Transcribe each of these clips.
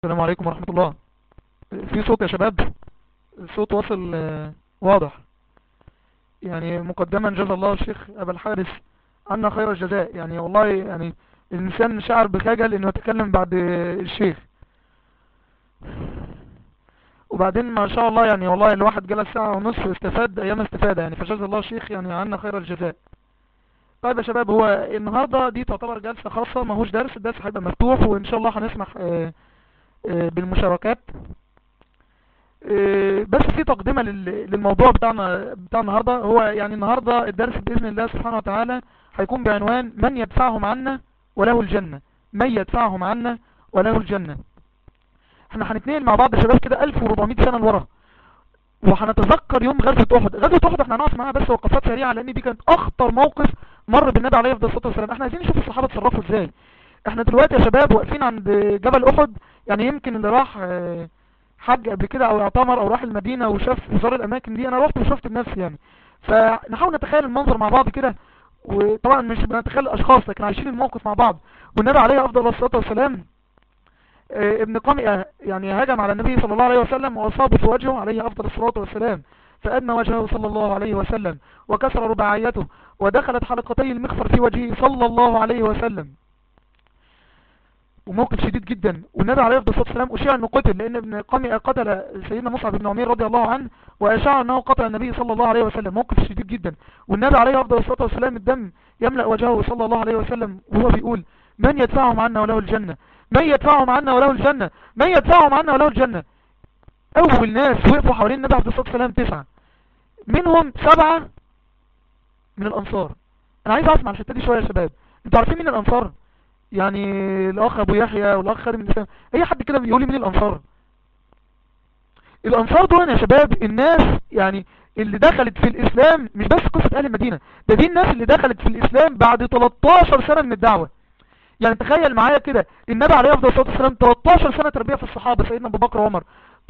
السلام عليكم ورحمة الله في صوت يا شباب الصوت واصل آه، واضح يعني مقدما جزا الله الشيخ أبا الحارث عنا خير الجزاء يعني والله يعني الإنسان شعر بخجل إنه يتكلم بعد آه، الشيخ وبعدين ما شاء الله يعني والله الواحد جلس ساعة ونصف استفاد أيام استفادة يعني فجزا الله الشيخ يعني عنا خير الجزاء طيب يا شباب هو النهاردة دي تعتبر جلسة خاصة ما هوش درس الدرس هيبقى مفتوح وإن شاء الله هنسمح آه، آه، بالمشاركات آه، بس في تقدمة لل- للموضوع بتاعنا بتاع النهاردة هو يعني النهاردة الدرس بإذن الله سبحانه وتعالى هيكون بعنوان من يدفعهم عنا وله الجنة من يدفعهم عنا وله الجنة احنا هنتنقل مع بعض يا شباب كده 1400 سنة لورا وهنتذكر يوم غزوة احد غزوة احد احنا هنقف معاها بس وقفات سريعة لان دي كانت اخطر موقف مر بالنبي عليه افضل الصلاة والسلام احنا عايزين نشوف الصحابة اتصرفوا ازاي احنا دلوقتي يا شباب واقفين عند جبل احد يعني يمكن اللي راح آه، حج قبل كده او اعتمر او راح المدينة وشاف وزار الاماكن دي انا رحت وشفت بنفسي يعني فنحاول نتخيل المنظر مع بعض كده وطبعا مش بنتخيل الاشخاص لكن عايشين الموقف مع بعض والنبي عليه افضل الصلاة والسلام آه، ابن قمئة يعني هجم على النبي صلى الله عليه وسلم واصابه في وجهه عليه افضل الصلاة والسلام فأدنى وجهه صلى الله عليه وسلم وكسر رباعيته ودخلت حلقتي المغفر في وجهه صلى الله عليه وسلم وموقف شديد جدا والنبي عليه الصلاة والسلام أشيع أنه قتل لأن ابن قمئة قتل سيدنا مصعب بن عمير رضي الله عنه وأشاع أنه قتل النبي صلى الله عليه وسلم موقف شديد جدا والنبي عليه أفضل الصلاة والسلام الدم يملأ وجهه صلى الله عليه وسلم وهو بيقول من يدفعهم عنا وله الجنة من يدفعهم عنا وله الجنة من يدفعهم عنا وله الجنة أول ناس وقفوا حوالين النبي عليه الصلاة والسلام تسعة منهم سبعة من الأنصار أنا عايز أسمع الحتة دي شوية يا شباب أنتوا عارفين مين الأنصار يعني الأخ أبو يحيى والأخ خادم الإسلام أي حد كده بيقول لي مين الأنصار الأنصار دول يا شباب الناس يعني اللي دخلت في الإسلام مش بس قصة أهل المدينة ده دي الناس اللي دخلت في الإسلام بعد 13 سنة من الدعوة يعني تخيل معايا كده النبي عليه افضل الصلاه والسلام 13 سنه تربيه في الصحابه سيدنا ابو بكر وعمر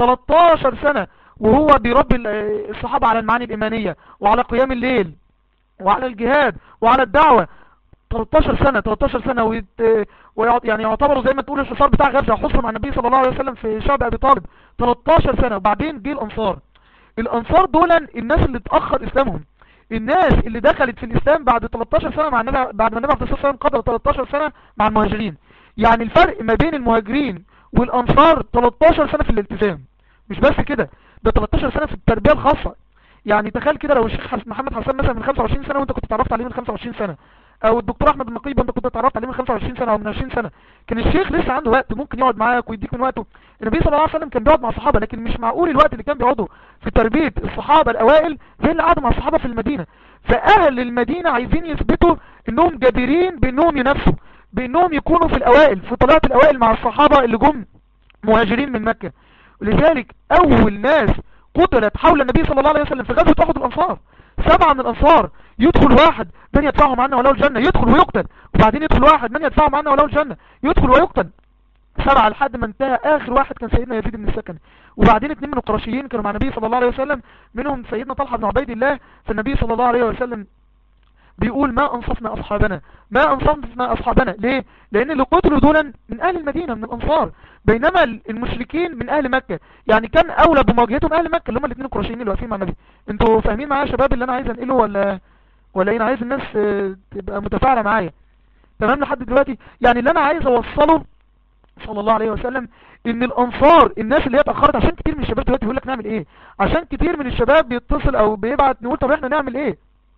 13 سنه وهو بيربي ال- الصحابه على المعاني الايمانيه وعلى قيام الليل وعلى الجهاد وعلى الدعوه 13 سنه 13 سنه ويت... ويعط... يعني يعتبروا زي ما تقول الحصار بتاع غزه حصر مع النبي صلى الله عليه وسلم في شعب ابي طالب 13 سنه وبعدين جه الانصار الانصار دول الناس اللي اتاخر اسلامهم الناس اللي دخلت في الاسلام بعد 13 سنة مع النبي بعد ما النبي عليه الصلاه والسلام قضى 13 سنة مع المهاجرين يعني الفرق ما بين المهاجرين والانصار 13 سنة في الالتزام مش بس كده ده 13 سنة في التربية الخاصة يعني تخيل كده لو الشيخ حس- محمد حسان مثلا من 25 سنة وانت كنت اتعرفت عليه من 25 سنة او الدكتور احمد النقيب وانت كنت اتعرفت عليه من 25 سنة او من 20 سنة كان الشيخ لسه عنده وقت ممكن يقعد معاك ويديك من وقته النبي صلى الله عليه وسلم كان بيقعد مع الصحابة لكن مش معقول الوقت اللي كان بيقعده في تربية الصحابة الاوائل زي اللي قعدوا مع الصحابة في المدينة فاهل المدينة عايزين يثبتوا انهم جديرين بانهم ينافسوا بانهم يكونوا في الاوائل في طلعة الاوائل مع الصحابة اللي جم مهاجرين من مكة ولذلك اول ناس قتلت حول النبي صلى الله عليه وسلم في غزوة احد الانصار سبعة من الانصار يدخل واحد من يدفعهم عنا وله الجنة يدخل ويقتل وبعدين يدخل واحد من يدفعهم عنا وله الجنة يدخل ويقتل سبعة لحد ما انتهى اخر واحد كان سيدنا يزيد بن السكن وبعدين اتنين من القرشيين كانوا مع النبي صلى الله عليه وسلم منهم سيدنا طلحة بن عبيد الله فالنبي صلى الله عليه وسلم بيقول ما انصفنا اصحابنا ما انصفنا اصحابنا ليه لان اللي قتلوا دول من اهل المدينة من الانصار بينما المشركين من اهل مكة يعني كان اولى بمواجهتهم اهل مكة اللي هم الاثنين القرشيين اللي واقفين مع النبي انتوا فاهمين معايا يا شباب اللي انا عايز انقله ولا ولا ايه انا عايز الناس آه، تبقى متفاعلة معايا تمام لحد دلوقتي يعني اللي انا عايز اوصله صلى الله عليه وسلم ان الانصار الناس اللي هي اتاخرت عشان كتير من الشباب دلوقتي بيقول لك نعمل ايه عشان كتير من الشباب بيتصل او بيبعت نقول طب احنا نعمل ايه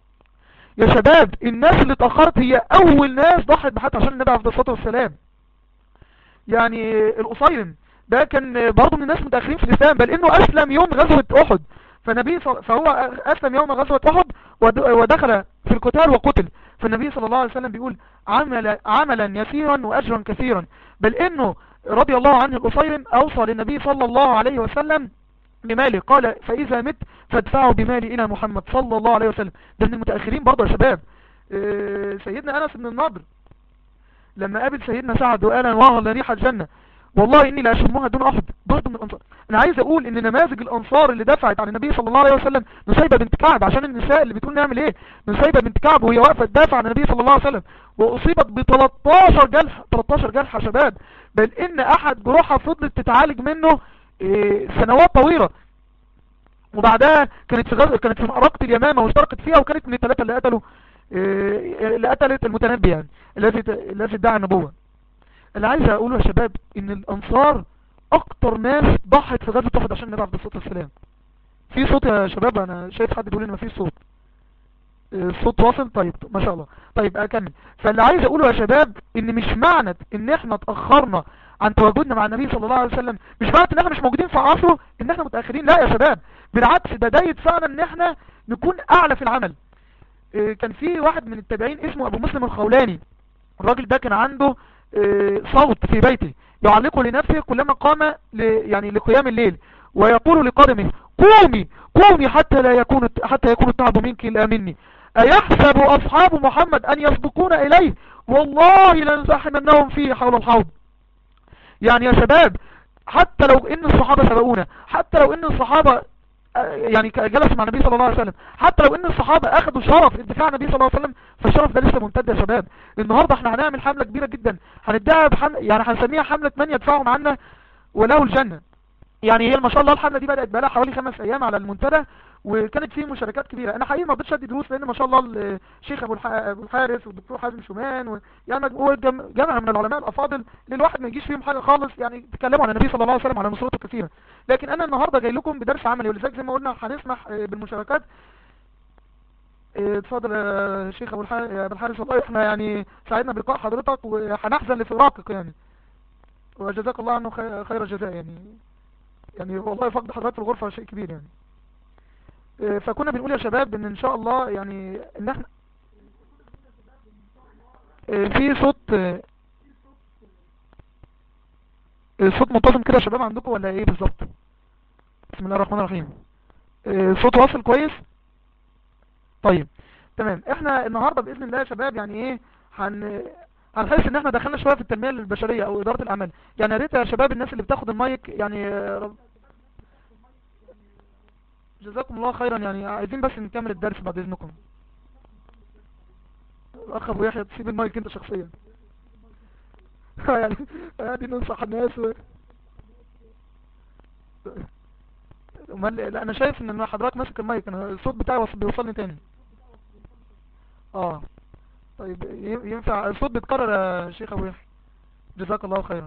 يا شباب الناس اللي اتاخرت هي اول ناس ضحت بحياتها عشان النبي عليه الصلاه والسلام يعني القصيم ده كان برضه من الناس متاخرين في الاسلام بل انه اسلم يوم غزوه احد فالنبي صل... فهو اسلم يوم غزوه احد ود... ودخل في القتال وقتل فالنبي صلى الله عليه وسلم بيقول عمل عملا يسيرا واجرا كثيرا بل انه رضي الله عنه القصيم اوصى للنبي صلى الله عليه وسلم بماله قال فاذا مت فادفعوا بمالي الى محمد صلى الله عليه وسلم ده من المتاخرين برضه يا شباب آه، سيدنا انس بن النضر لما قابل سيدنا سعد وقال والله ريح الجنة والله اني لا اشمها دون احد برضه من الانصار انا عايز اقول ان نماذج الانصار اللي دفعت عن النبي صلى الله عليه وسلم نسيبة بنت كعب عشان النساء اللي بتقول نعمل ايه نسيبة بنت كعب وهي واقفة تدافع عن النبي صلى الله عليه وسلم واصيبت ب 13 جرح 13 جرح يا شباب بل ان احد جروحها فضلت تتعالج منه إيه، سنوات طويلة وبعدها كانت في غزة كانت في معركة اليمامة واشتركت فيها وكانت من الثلاثة اللي قتلوا إيه، اللي قتلت المتنبي يعني الذي الذي ادعى النبوة اللي عايز اقوله يا شباب ان الانصار اكتر ناس ضحت في غزوة احد عشان النبي عليه الصلاة والسلام في صوت يا شباب انا شايف حد بيقول ان مفيش صوت الصوت واصل طيب ما شاء الله طيب اكمل فاللي عايز اقوله يا شباب ان مش معنى ان احنا اتأخرنا عن تواجدنا مع النبي صلى الله عليه وسلم مش معنى ان احنا مش موجودين في عصره ان احنا متأخرين لا يا شباب بالعكس ده ده يدفعنا ان احنا نكون اعلى في العمل إيه، كان في واحد من التابعين اسمه ابو مسلم الخولاني الراجل ده كان عنده إيه، صوت في بيته يعلقه لنفسه كلما قام ل يعني لقيام الليل ويقول لقدمه قومي قومي حتى لا يكون حتى يكون التعب منك الا مني ايحسب اصحاب محمد ان يسبقون اليه والله لنزاحمنهم فيه حول الحوض يعني يا شباب حتى لو ان الصحابة سبقونا حتى لو ان الصحابة يعني جلس مع النبي صلى الله عليه وسلم حتى لو ان الصحابة اخذوا شرف الدفاع عن النبي صلى الله عليه وسلم فالشرف ده لسه ممتد يا شباب النهاردة احنا هنعمل حملة كبيرة جدا هندعي بحملة يعني هنسميها حملة من يدفعهم عنا وله الجنة يعني هي ما شاء الله الحملة دي بدأت بقى حوالي خمس ايام على المنتدى وكانت فيه مشاركات كبيرة انا حقيقي ما رضيتش ادي دروس لان ما شاء الله الشيخ ابو ابو الحارس والدكتور حازم شومان و... يعني مجموعه جمع من العلماء الافاضل للواحد ما يجيش فيهم حاجة خالص يعني تكلموا عن النبي صلى الله عليه وسلم على نصرته كثيرة لكن انا النهاردة جاي لكم بدرس عملي ولذلك زي ما قلنا هنسمح بالمشاركات اتفضل يا شيخ ابو الحارس والله احنا يعني سعدنا بلقاء حضرتك وهنحزن لفراقك يعني وجزاك الله عنه خير الجزاء يعني يعني والله فقد حضرتك في الغرفة شيء كبير يعني فكنا بنقول يا شباب ان ان شاء الله يعني ان احنا في صوت صوت منتظم كده يا شباب عندكم ولا ايه بالظبط بسم الله الرحمن الرحيم صوت واصل كويس طيب تمام احنا النهاردة باذن الله يا شباب يعني ايه هن هنحس ان احنا دخلنا شوية في التنمية البشرية او ادارة الاعمال يعني يا ريت يا شباب الناس اللي بتاخد المايك يعني رب جزاكم الله خيرا يعني عايزين بس نكمل الدرس بعد اذنكم الاخ ابو يحيى تسيب المايك انت شخصيا يعني يعني ننصح الناس و... لا انا شايف ان حضرتك ماسك المايك انا الصوت بتاعي بيوصلني تاني اه طيب ينفع الصوت بيتكرر يا شيخ ابو يحيى جزاك الله خيرا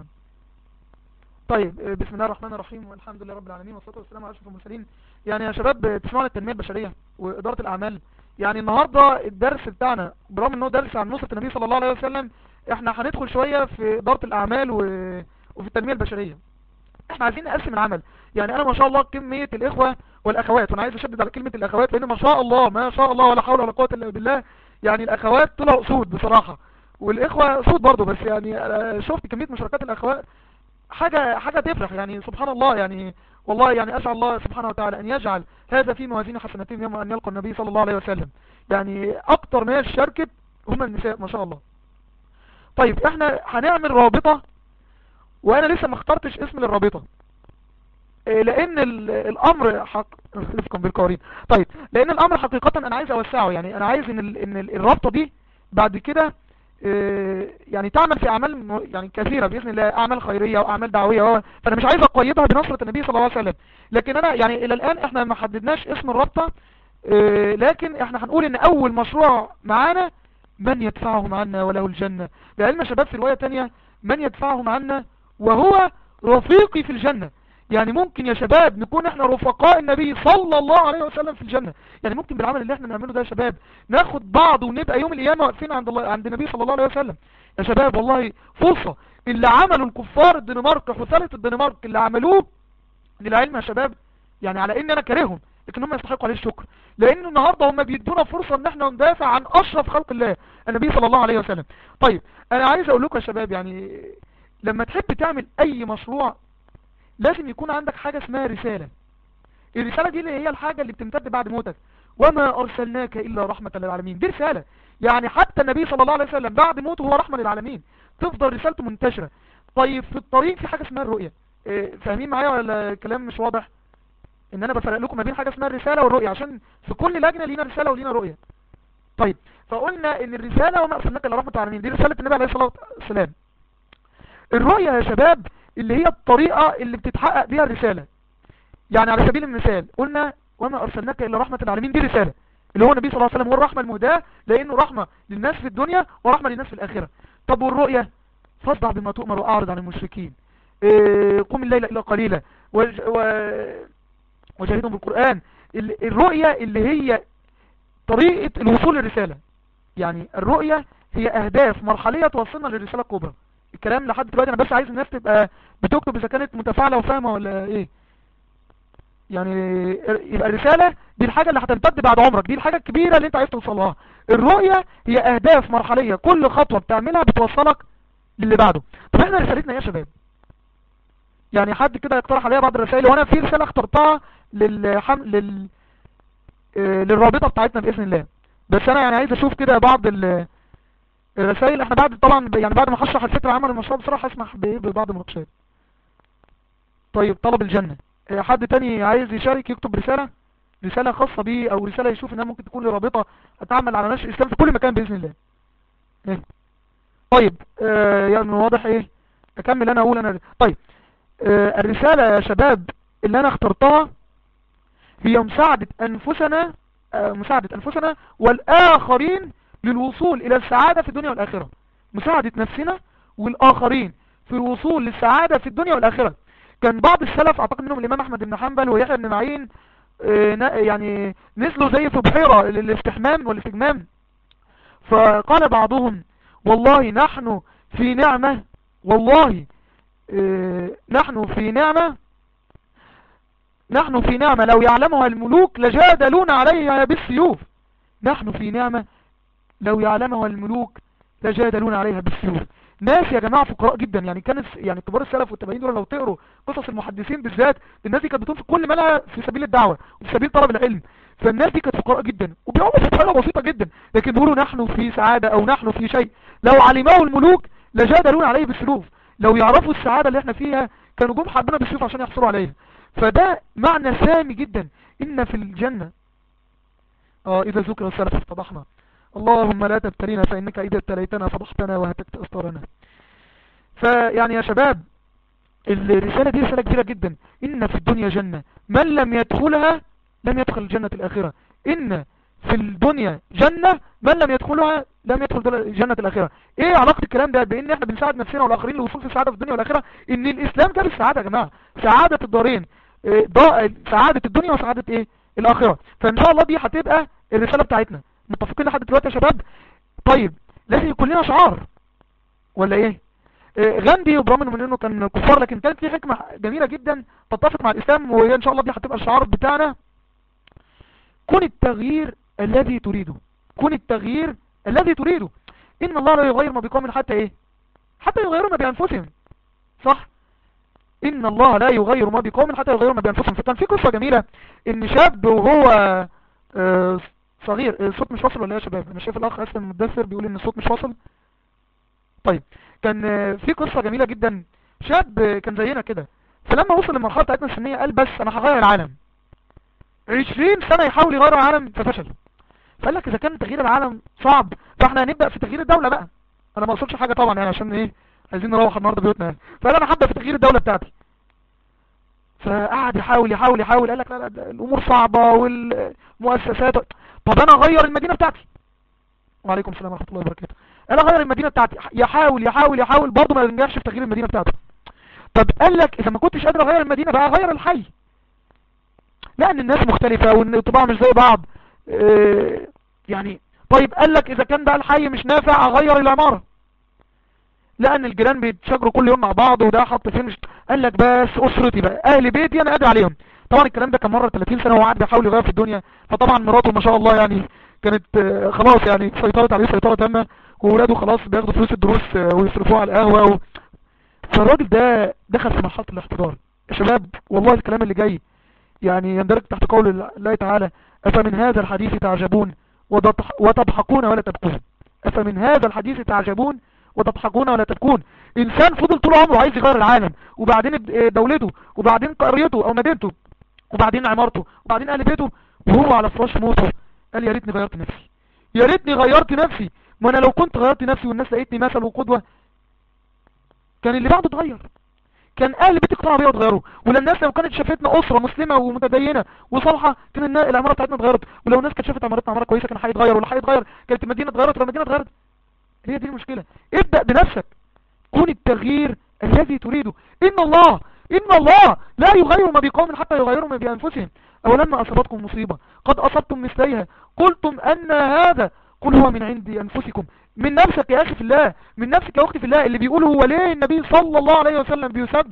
طيب بسم الله الرحمن الرحيم والحمد لله رب العالمين والصلاة والسلام على اشرف المرسلين يعني يا شباب تسمعوا التنمية البشرية وإدارة الأعمال يعني النهاردة الدرس بتاعنا برغم انه درس عن نصرة النبي صلى الله عليه وسلم احنا هندخل شوية في إدارة الأعمال و... وفي التنمية البشرية احنا عايزين نقسم العمل يعني انا ما شاء الله كمية الاخوة والاخوات وانا عايز اشدد على كلمة الاخوات لان ما شاء الله ما شاء الله ولا حول ولا قوة الا بالله يعني الاخوات طلعوا اسود بصراحة والاخوة اسود برضه بس يعني شفت كمية مشاركات الاخوات حاجة حاجة تفرح يعني سبحان الله يعني والله يعني أسأل الله سبحانه وتعالى أن يجعل هذا في موازين حسناتهم يوم أن يلقى النبي صلى الله عليه وسلم يعني أكتر ناس شاركت هم النساء ما شاء الله طيب احنا هنعمل رابطة وانا لسه ما اخترتش اسم للرابطة لان الامر حق نفكم بالقوارين طيب لان الامر حقيقة انا عايز اوسعه يعني انا عايز ان, ان الرابطة دي بعد كده يعني تعمل في اعمال يعني كثيرة باذن الله اعمال خيرية واعمال دعوية فانا مش عايز اقيدها بنصرة النبي صلى الله عليه وسلم لكن انا يعني الى الان احنا ما حددناش اسم الرابطة لكن احنا هنقول ان اول مشروع معانا من يدفعهم عنا وله الجنة لعلم شباب في رواية تانية من يدفعهم عنا وهو رفيقي في الجنة يعني ممكن يا شباب نكون احنا رفقاء النبي صلى الله عليه وسلم في الجنة يعني ممكن بالعمل اللي احنا نعمله ده يا شباب ناخد بعض ونبقى يوم القيامة واقفين عند الله عند النبي صلى الله عليه وسلم يا شباب والله فرصة اللي عملوا الكفار الدنمارك حثالة الدنمارك اللي عملوه للعلم يا شباب يعني على ان انا كارههم لكن هم يستحقوا عليه الشكر لان النهاردة هم بيدونا فرصة ان احنا ندافع عن اشرف خلق الله النبي صلى الله عليه وسلم طيب انا عايز اقول لكم يا شباب يعني لما تحب تعمل اي مشروع لازم يكون عندك حاجة اسمها رسالة الرسالة دي اللي هي الحاجة اللي بتمتد بعد موتك وما ارسلناك الا رحمة للعالمين دي رسالة يعني حتى النبي صلى الله عليه وسلم بعد موته هو رحمة للعالمين تفضل رسالته منتشرة طيب في الطريق في حاجة اسمها الرؤية إيه فاهمين معايا ولا الكلام مش واضح ان انا بفرق لكم ما بين حاجة اسمها الرسالة والرؤية عشان في كل لجنة لينا رسالة ولينا رؤية طيب فقلنا ان الرسالة وما ارسلناك الا رحمة للعالمين دي رسالة النبي عليه الصلاة والسلام الرؤية يا شباب اللي هي الطريقة اللي بتتحقق بيها الرسالة يعني على سبيل المثال قلنا وما أرسلناك إلا رحمة العالمين دي رسالة اللي هو النبي صلى الله عليه وسلم هو الرحمة المهداة لأنه رحمة للناس في الدنيا ورحمة للناس في الآخرة طب والرؤية فاصدع بما تؤمر وأعرض عن المشركين إيه قم الليل إلا قليلا وج... و... وجاهدهم بالقرآن الرؤية اللي هي طريقة الوصول للرسالة يعني الرؤية هي أهداف مرحلية توصلنا للرسالة الكبرى الكلام لحد دلوقتي أنا بس عايز الناس تبقى بتكتب إذا كانت متفاعلة وفاهمة ولا إيه يعني يبقى الرسالة دي الحاجة اللي هتمتد بعد عمرك دي الحاجة الكبيرة اللي انت عايز توصلها الرؤية هي اهداف مرحلية كل خطوة بتعملها بتوصلك للي بعده طب احنا رسالتنا ايه يا شباب يعني حد كده يقترح عليا بعض الرسائل وانا في رسالة اخترتها للحم... لل... آه للرابطة بتاعتنا بإذن الله بس انا يعني عايز اشوف كده بعض ال... الرسائل احنا بعد طبعا يعني بعد ما هشرح الفكرة عمل المشروع بصراحة اسمح ببعض المناقشات طيب طلب الجنة حد تاني عايز يشارك يكتب رسالة رسالة خاصة بيه او رسالة يشوف انها ممكن تكون لرابطة اتعمل على نشر الاسلام في كل مكان بإذن الله إيه؟ طيب آه يعني واضح ايه اكمل انا اقول انا طيب آه الرسالة يا شباب اللي انا اخترتها هي مساعدة انفسنا آه مساعدة انفسنا والاخرين للوصول الى السعادة في الدنيا والاخرة مساعدة نفسنا والاخرين في الوصول للسعادة في الدنيا والاخرة كان بعض السلف اعتقد منهم الامام احمد بن حنبل ويحيى بن معين يعني نزلوا زي في بحيرة للاستحمام والاستجمام فقال بعضهم والله نحن في نعمة والله نحن في نعمة نحن في نعمة لو يعلمها الملوك لجادلون عليها بالسيوف نحن في نعمة لو يعلمها الملوك لجادلون عليها بالسيوف ناس يا جماعة فقراء جدا يعني كان يعني كبار السلف والتابعين دول لو تقروا قصص المحدثين بالذات الناس دي كانت بتنفق كل مالها في سبيل الدعوة وفي سبيل طلب العلم فالناس دي كانت فقراء جدا وبيعملوا في حاجة بسيطة جدا لكن بيقولوا نحن في سعادة او نحن في شيء لو علماه الملوك لجادلون عليه بالسلوف لو يعرفوا السعادة اللي احنا فيها كانوا جم حبنا بالسيوف عشان يحصلوا عليها فده معنى سامي جدا ان في الجنة اه اذا ذكر السلف افتضحنا اللهم لا تبتلينا فإنك إذا ابتليتنا فضحتنا وهتكت أسطارنا فيعني يا شباب الرسالة دي رسالة كبيرة جدا إن في الدنيا جنة من لم يدخلها لم يدخل جنة الآخرة إن في الدنيا جنة من لم يدخلها لم يدخل جنة الآخرة إيه علاقة الكلام ده بإن إحنا بنساعد نفسنا والآخرين للوصول في السعادة في الدنيا والآخرة إن الإسلام جاب السعادة يا جماعة سعادة الدارين سعادة الدنيا وسعادة إيه الآخرة فإن شاء الله دي هتبقى الرسالة بتاعتنا متفقين لحد دلوقتي يا شباب طيب لازم يكون لنا شعار ولا ايه آه غاندي وبرغم من انه كان كفار لكن كانت في حكمة جميلة جدا تتفق مع الاسلام وهي ان شاء الله دي هتبقى الشعار بتاعنا كن التغيير الذي تريده كن التغيير الذي تريده ان الله لا يغير ما بقوم حتى ايه حتى يغيروا ما بانفسهم صح ان الله لا يغير ما بقوم حتى يغيروا ما بانفسهم فكان في قصة جميلة ان شاب وهو آه صغير الصوت مش واصل ولا ايه يا شباب انا شايف الاخ اسلم المدثر بيقول ان الصوت مش واصل طيب كان في قصة جميلة جدا شاب كان زينا كده فلما وصل للمرحلة بتاعتنا السنية قال بس انا هغير العالم 20 سنة يحاول يغير العالم ففشل فقال لك اذا كان تغيير العالم صعب فاحنا هنبدأ في تغيير الدولة بقى انا ما اقصدش حاجة طبعا يعني عشان ايه عايزين نروح النهاردة بيوتنا يعني فقال انا هبدأ في تغيير الدولة بتاعتي فقعد يحاول يحاول يحاول قال لك لا لا الامور صعبة والمؤسسات طب انا اغير المدينة بتاعتي وعليكم السلام ورحمة الله وبركاته انا اغير المدينة بتاعتي يحاول يحاول يحاول برضه ما ينجحش في تغيير المدينة بتاعته طب قال لك اذا ما كنتش قادر اغير المدينة بقى اغير الحي لان الناس مختلفة وان الطباع مش زي بعض اه يعني طيب قال لك اذا كان بقى الحي مش نافع اغير العمارة لان الجيران بيتشاجروا كل يوم مع بعض وده حط فين مش قال لك بس اسرتي بقى اهل بيتي انا قادر عليهم طبعا الكلام ده كان مرة 30 سنة وهو قاعد بيحاول يغير في الدنيا فطبعا مراته ما شاء الله يعني كانت خلاص يعني سيطرت عليه سيطرة تامة وولاده خلاص بياخدوا فلوس الدروس ويصرفوها على القهوة و... فالراجل ده دخل في مرحلة الاحتضار يا شباب والله الكلام اللي جاي يعني يندرج تحت قول الله تعالى أفمن هذا الحديث تعجبون وتضحكون ولا تبكون أفمن هذا الحديث تعجبون وتضحكون ولا تبكون إنسان فضل طول عمره عايز يغير العالم وبعدين دولته وبعدين قريته أو مدينته وبعدين عمارته وبعدين أهل بيته وهو على فراش موته قال يا ريتني غيرت نفسي يا ريتني غيرت نفسي ما انا لو كنت غيرت نفسي والناس لقيتني مثل وقدوة كان اللي بعده اتغير كان اهل بيت اقتنعوا بيها واتغيروا ولما الناس لو كانت شافتنا اسره مسلمه ومتدينه وصالحه كان النا- العماره بتاعتنا اتغيرت ولو الناس كانت شافت عمارتنا عماره كويسه كان هيتغير ولا هيتغير كانت المدينه اتغيرت ولا المدينه اتغيرت هي دي المشكله ابدا بنفسك كون التغيير الذي تريده ان الله ان الله لا يغير ما بقوم حتى يغيروا ما بانفسهم اولما اصابتكم مصيبه قد اصبتم مثليها قلتم ان هذا قل هو من عند انفسكم من نفسك يا اخي في الله من نفسك يا اختي في الله اللي بيقول هو ليه النبي صلى الله عليه وسلم بيسب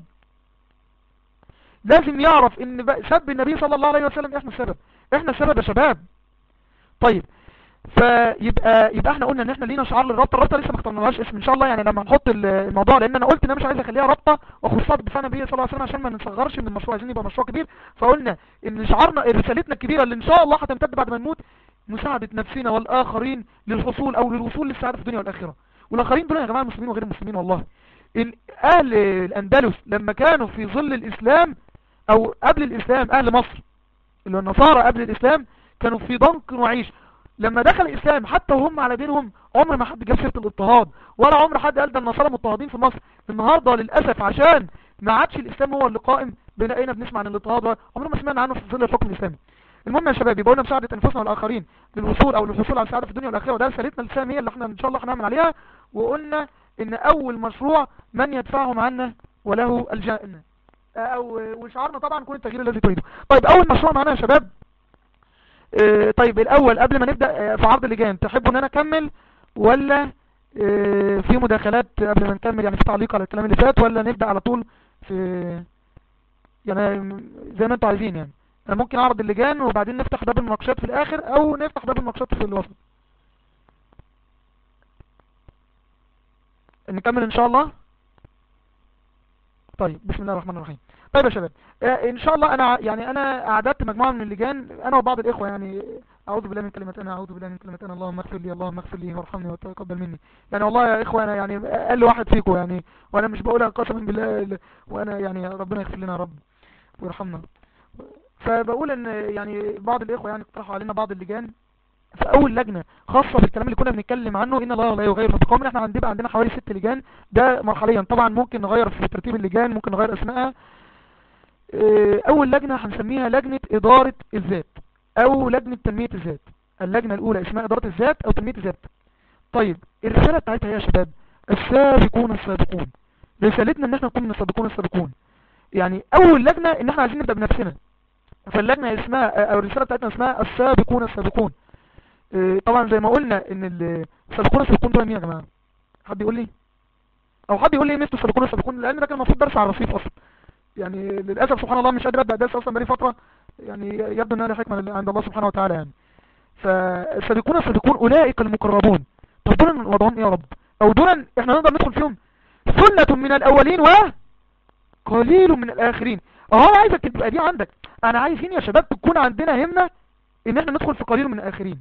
لازم يعرف ان بقى- سب النبي صلى الله عليه وسلم احنا السبب احنا السبب يا شباب طيب فيبقى يبقى احنا قلنا ان احنا لينا شعار للرابطه الرابطه لسه ما اخترناهاش اسم ان شاء الله يعني لما نحط ال- الموضوع لان انا قلت ان انا مش عايز اخليها رابطه واخصها بدفاع النبي صلى الله عليه وسلم عشان ما نصغرش من المشروع عايزين يبقى مشروع كبير فقلنا ان شعارنا رسالتنا الكبيره اللي ان شاء الله هتمتد بعد ما نموت مساعده نفسنا والاخرين للحصول او للوصول للسعاده في الدنيا والاخره والاخرين دول يا جماعه المسلمين وغير المسلمين والله ال- اهل الاندلس لما كانوا في ظل الاسلام او قبل الاسلام اهل مصر اللي هو النصارى قبل الاسلام كانوا في ضنك وعيش لما دخل الاسلام حتى وهم على دينهم عمر ما حد جاب سيره الاضطهاد ولا عمر حد قال ده النصارى مضطهدين في مصر النهارده للاسف عشان ما عادش الاسلام هو اللي قائم بقينا بنسمع عن الاضطهاد عمرنا ما سمعنا عنه في ظل الحكم الاسلامي المهم يا شباب يبقى قلنا مساعده انفسنا والاخرين للوصول او للحصول على السعاده في الدنيا والاخره وده رسالتنا الاسلاميه اللي احنا ان شاء الله هنعمل عليها وقلنا ان اول مشروع من يدفعهم عنا وله الجنه او وشعارنا طبعا كون التغيير الذي تريده طيب اول مشروع معانا يا شباب آه، طيب الاول قبل ما نبدا آه، في عرض اللجان تحبوا ان انا اكمل ولا آه، في مداخلات قبل ما نكمل يعني في تعليق على الكلام اللي فات ولا نبدا على طول في يعني زي ما انتوا عايزين يعني انا ممكن اعرض اللجان وبعدين نفتح باب المناقشات في الاخر او نفتح باب المناقشات في الوسط نكمل ان شاء الله طيب بسم الله الرحمن الرحيم طيب يا شباب آه، ان شاء الله انا ع- يعني انا اعددت مجموعه من اللجان انا وبعض الاخوه يعني اعوذ بالله من كلمه انا اعوذ بالله من كلمه انا اللهم اغفر لي اللهم اغفر لي وارحمني وتقبل مني يعني والله يا اخوه انا يعني اقل واحد فيكم يعني وانا مش بقولها قسما بالله ال- وانا يعني ربنا يغفر لنا يا رب ويرحمنا فبقول ان يعني بعض الاخوه يعني اقترحوا علينا بعض اللجان في اول لجنه خاصه بالكلام اللي كنا بنتكلم عنه ان الله لا يغير ما بقوم احنا هنبقى عندنا حوالي ست لجان ده مرحليا طبعا ممكن نغير في ترتيب اللجان ممكن نغير اسمائها اه، اول لجنه هنسميها لجنه اداره الذات او لجنه تنميه الذات اللجنه الاولى اسمها اداره الذات او تنميه الذات طيب الرساله بتاعتها ايه يا شباب السابقون السابقون رسالتنا ان احنا نكون من السابقون السابقون يعني اول لجنه ان احنا عايزين نبدا بنفسنا فاللجنه اسمها او الرساله بتاعتنا اسمها السابقون السابقون اه، طبعا زي ما قلنا ان ال- السابقون السابقون دول مين يا جماعه حد يقول لي او حد يقول لي ايه مثل السابقون السابقون لان ده كان المفروض درس على الرصيف اصلا يعني للاسف سبحان الله مش قادر ابدا درس اصلا بقالي فتره يعني يبدو انها حكمه عند الله سبحانه وتعالى يعني فالسابقون السابقون اولئك المقربون طب دول وضعهم ايه يا رب او دول احنا نقدر ندخل فيهم ثلة من الاولين و قليل من الاخرين اهو انا عايزك تبقى دي عندك انا عايزين يا شباب تكون عندنا همة ان احنا ندخل في قليل من الاخرين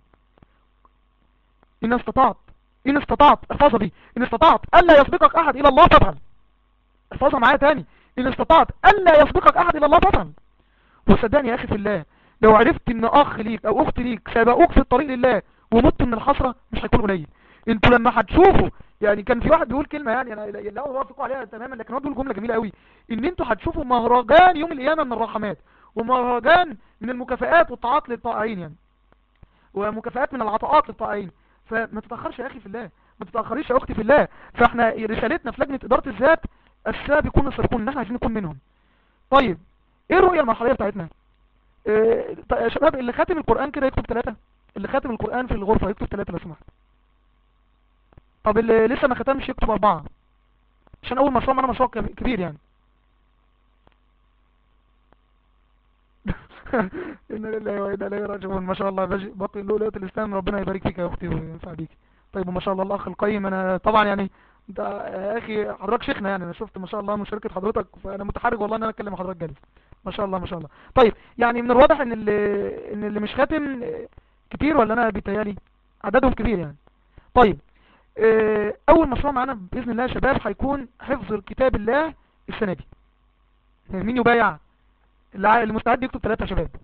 ان استطعت ان استطعت احفظها دي ان استطعت الا يسبقك احد الى الله فافعل احفظها معايا تاني ان استطعت الا يسبقك احد الى الله فافعل وصدقني يا اخي في الله لو عرفت ان اخ ليك او اخت ليك سبقوك في الطريق لله ومت من الحسرة مش هيكون قليل انتوا لما هتشوفوا يعني كان في واحد بيقول كلمة يعني انا لا اوافقوا عليها تماما لكن هو بيقول جملة جميلة قوي ان انتوا هتشوفوا مهرجان يوم القيامة من الرحمات ومهرجان من المكافآت والطاعات للطائعين يعني ومكافآت من العطاءات للطائعين فما تتأخرش يا اخي في الله ما تتأخريش يا اختي في الله فاحنا رسالتنا في لجنة ادارة الذات السابقون السابقون ان احنا عايزين نكون منهم طيب ايه الرؤية المرحلية بتاعتنا اه طيب يا شباب اللي خاتم القرآن كده يكتب ثلاثة اللي خاتم القرآن في الغرفة يكتب ثلاثة لو سمحت طب اللي لسه ما ختمش يكتب أربعة عشان أول مشروع معنا مشروع كب- كبير يعني إن لله وإنا إليه راجعون ما شاء الله بج- باقي لؤلؤة الإسلام ربنا يبارك فيك يا أختي وينفع بيك طيب وما شاء الله الأخ القيم أنا طبعا يعني انت يا أخي حضرتك شيخنا يعني أنا شفت ما شاء الله مشاركة حضرتك فأنا متحرج والله إن أنا أتكلم مع حضرتك جالس ما شاء الله ما شاء الله طيب يعني من الواضح إن اللي إن اللي مش خاتم كتير ولا أنا بيتهيألي عددهم كبير يعني طيب آه، اول مشروع معانا باذن الله يا شباب هيكون حفظ كتاب الله السنه دي مين يبايع اللي ع- اللي مستعد يكتب ثلاثة يا شباب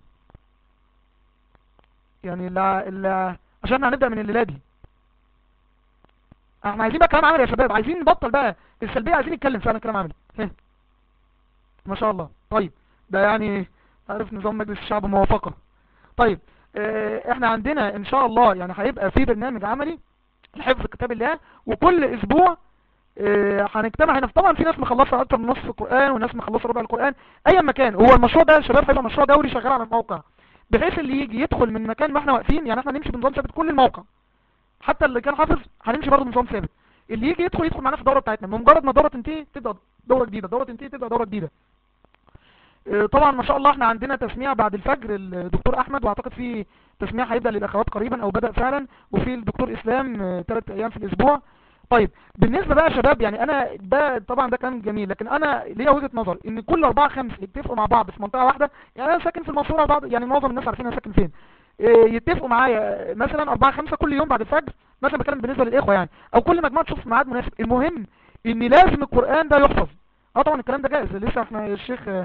يعني اللي, ع- اللي ع- عشان هنبدا من الليله دي احنا عايزين بقى كلام عملي يا شباب عايزين نبطل بقى السلبيه عايزين نتكلم فعلا كلام عملي ها. ما شاء الله طيب ده يعني عارف نظام مجلس الشعب موافقه طيب اه احنا عندنا ان شاء الله يعني هيبقى في برنامج عملي لحفظ كتاب الله وكل اسبوع اه هنجتمع هنا طبعا في ناس مخلصه اكتر من نصف القران وناس مخلصه ربع القران ايا مكان هو المشروع ده يا شباب هيبقى مشروع دوري شغال على الموقع بحيث اللي يجي يدخل من مكان ما احنا واقفين يعني احنا نمشي بنظام ثابت كل الموقع حتى اللي كان حافظ هنمشي برضه بنظام ثابت اللي يجي يدخل يدخل معانا في الدوره بتاعتنا بمجرد ما الدوره تنتهي تبدا دوره جديده دوره تنتهي تبدا دوره جديده اه طبعا ما شاء الله احنا عندنا تسميع بعد الفجر الدكتور احمد واعتقد في تسميع هيبدا للاخوات قريبا او بدا فعلا وفي الدكتور اسلام ثلاث ايام في الاسبوع طيب بالنسبه بقى يا شباب يعني انا ده طبعا ده كلام جميل لكن انا ليا وجهه نظر ان كل اربعه خمسه يتفقوا مع بعض في منطقه واحده يعني انا ساكن في المنصوره بعض يعني معظم الناس عارفين انا ساكن فين اه يتفقوا معايا مثلا اربعه خمسه كل يوم بعد الفجر مثلا بتكلم بالنسبه للاخوه يعني او كل مجموعه تشوف ميعاد مناسب المهم ان لازم القران ده يحفظ اه طبعا الكلام ده جائز لسه احنا الشيخ اه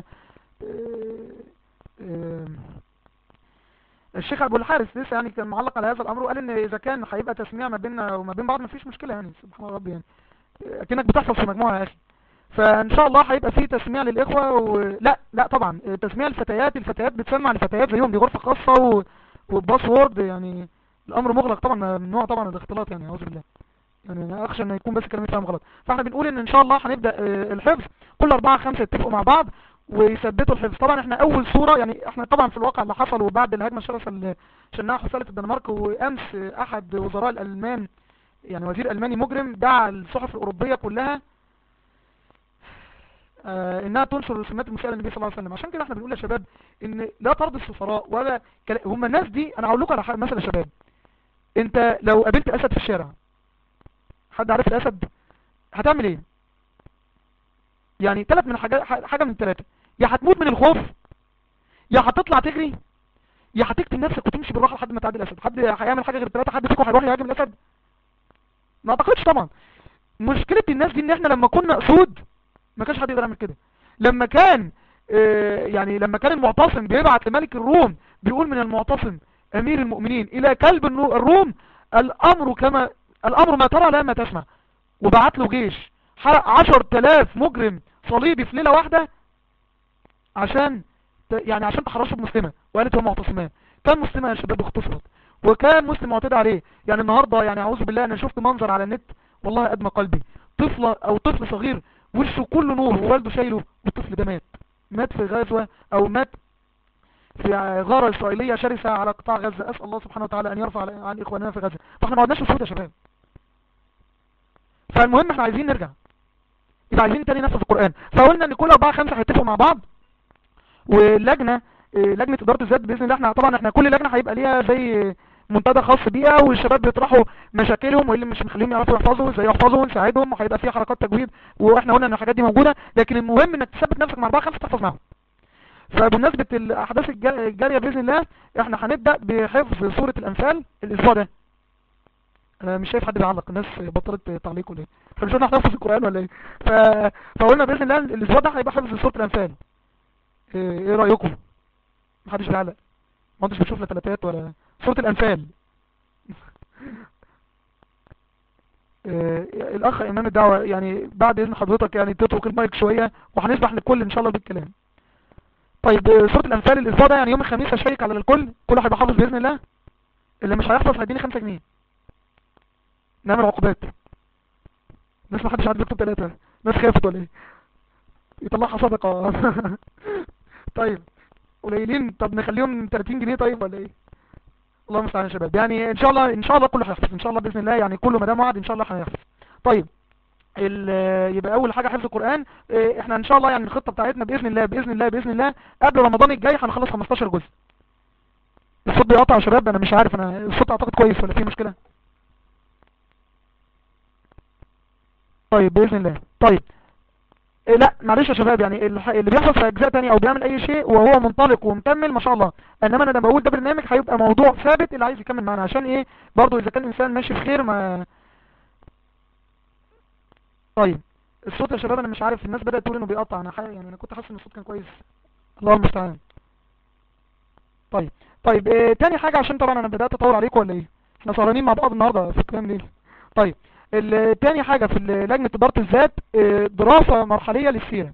اه الشيخ ابو الحارث لسه يعني كان معلق على هذا الامر وقال ان اذا كان هيبقى تسميع ما بيننا وما بين بعض مفيش مشكله يعني سبحان ربي يعني اكنك بتحفظ في مجموعه يا اخي فان شاء الله هيبقى في تسميع للاخوه و... لا لا طبعا تسميع الفتيات الفتيات بتسمع لفتيات زيهم دي غرفه خاصه و... وباسورد يعني الامر مغلق طبعا ممنوع طبعا الاختلاط يعني اعوذ بالله يعني انا اخشى ان يكون بس كلامي فاهم غلط فاحنا بنقول ان ان شاء الله هنبدا الحفظ كل اربعه خمسه يتفقوا مع بعض ويثبتوا الحفظ طبعا احنا اول صورة يعني احنا طبعا في الواقع اللي حصل وبعد الهجمة الشرسة اللي شنها حصلت الدنمارك وامس احد وزراء الالمان يعني وزير الماني مجرم دعا الصحف الاوروبية كلها آه انها تنشر رسومات المسيئة للنبي صلى الله عليه وسلم عشان كده احنا بنقول يا شباب ان لا ترضي السفراء ولا كلا... هم الناس دي انا هقول لكم على مثلا يا شباب انت لو قابلت اسد في الشارع حد عارف الاسد هتعمل ايه يعني ثلاث من حاجة حاجة من الثلاثة يا هتموت من الخوف يا هتطلع تجري يا هتكتم نفسك وتمشي بالراحه لحد ما تعدي الاسد حد هيعمل حاجه غير الثلاثه حد فيكم هيروح يهاجم الاسد ما اعتقدش طبعا مشكله الناس دي ان احنا لما كنا اسود ما كانش حد يقدر يعمل كده لما كان اه يعني لما كان المعتصم بيبعت لملك الروم بيقول من المعتصم امير المؤمنين الى كلب الروم الامر كما الامر ما ترى لا ما تسمع وبعت له جيش حرق عشر تلاف مجرم صليبي في ليلة واحدة عشان يعني عشان تحرشوا بمسلمة وقالت هو معتصمان كان مسلمة يا شباب اختصرت وكان مسلم معتدى عليه يعني النهاردة يعني اعوذ بالله انا شفت منظر على النت والله ادمى قلبي طفلة او طفل صغير وشه كله نور ووالده شايله والطفل ده مات مات في غزوة او مات في غارة اسرائيلية شرسة على قطاع غزة اسأل الله سبحانه وتعالى ان يرفع عن اخواننا في غزة فاحنا ما عدناش نفوت يا شباب فالمهم احنا عايزين نرجع يبقى عايزين تاني نفس القرآن فقلنا ان كل اربعة خمسة هيتفقوا مع بعض واللجنة لجنة ادارة الذات باذن الله احنا طبعا احنا كل لجنة هيبقى ليها زي منتدى خاص بيها والشباب بيطرحوا مشاكلهم واللي مش مخليهم يعرفوا يحفظوا ازاي يحفظوا نساعدهم وهيبقى فيها حركات تجويد واحنا قلنا ان الحاجات دي موجودة لكن المهم انك تثبت نفسك مع اربعة خمسة تحفظ معاهم فبمناسبة الاحداث الجارية باذن الله احنا هنبدأ بحفظ سورة الانفال الاسبوع ده انا مش شايف حد بيعلق الناس بطلت تعليق ولا ايه فمش قلنا هنحفظ القران ولا ايه ف... فقلنا باذن الله الاسبوع ده هيبقى حفظ سوره الانفال ايه, إيه رايكم محدش بيعلق ما انتش بتشوف لا تلاتات ولا سوره الانفال إيه الاخ امام الدعوه يعني بعد اذن حضرتك يعني تترك المايك شويه وهنسمح للكل ان شاء الله بالكلام طيب سوره الانفال الاسبوع ده يعني يوم الخميس هشيك على الكل كله هيبقى حافظ باذن الله اللي مش هيحفظ هيديني 5 جنيه نعمل عقوبات ناس ما حدش عارف يكتب ثلاثة ناس خافت ولا ايه يطلعها صدقة طيب قليلين طب نخليهم 30 جنيه طيب ولا ايه الله المستعان يا شباب يعني ان شاء الله ان شاء الله كله هيحفظ ان شاء الله باذن الله يعني كله ما دام وعد ان شاء الله هيحفظ طيب يبقى اول حاجه حفظ القران احنا ان شاء الله يعني الخطه بتاعتنا باذن الله باذن الله باذن الله قبل رمضان الجاي هنخلص 15 جزء الصوت بيقطع يا شباب انا مش عارف انا الصوت اعتقد كويس ولا في مشكله طيب بإذن الله طيب إيه لا معلش يا شباب يعني اللي بيحصل في اجزاء تانية او بيعمل اي شيء وهو منطلق ومكمل ما شاء الله انما انا لما بقول ده برنامج هيبقى موضوع ثابت اللي عايز يكمل معانا عشان ايه برضو اذا كان الانسان ماشي في خير ما طيب الصوت يا شباب انا مش عارف الناس بدأت تقول انه بيقطع انا حقيقة يعني انا كنت حاسس ان الصوت كان كويس الله المستعان طيب طيب إيه تاني حاجة عشان طبعا انا بدأت اطول عليكم ولا ايه احنا سهرانين مع بعض النهاردة في الكلام ليه طيب ال- تاني حاجة في ال- لجنة إدارة الذات آه، دراسة مرحلية للسيرة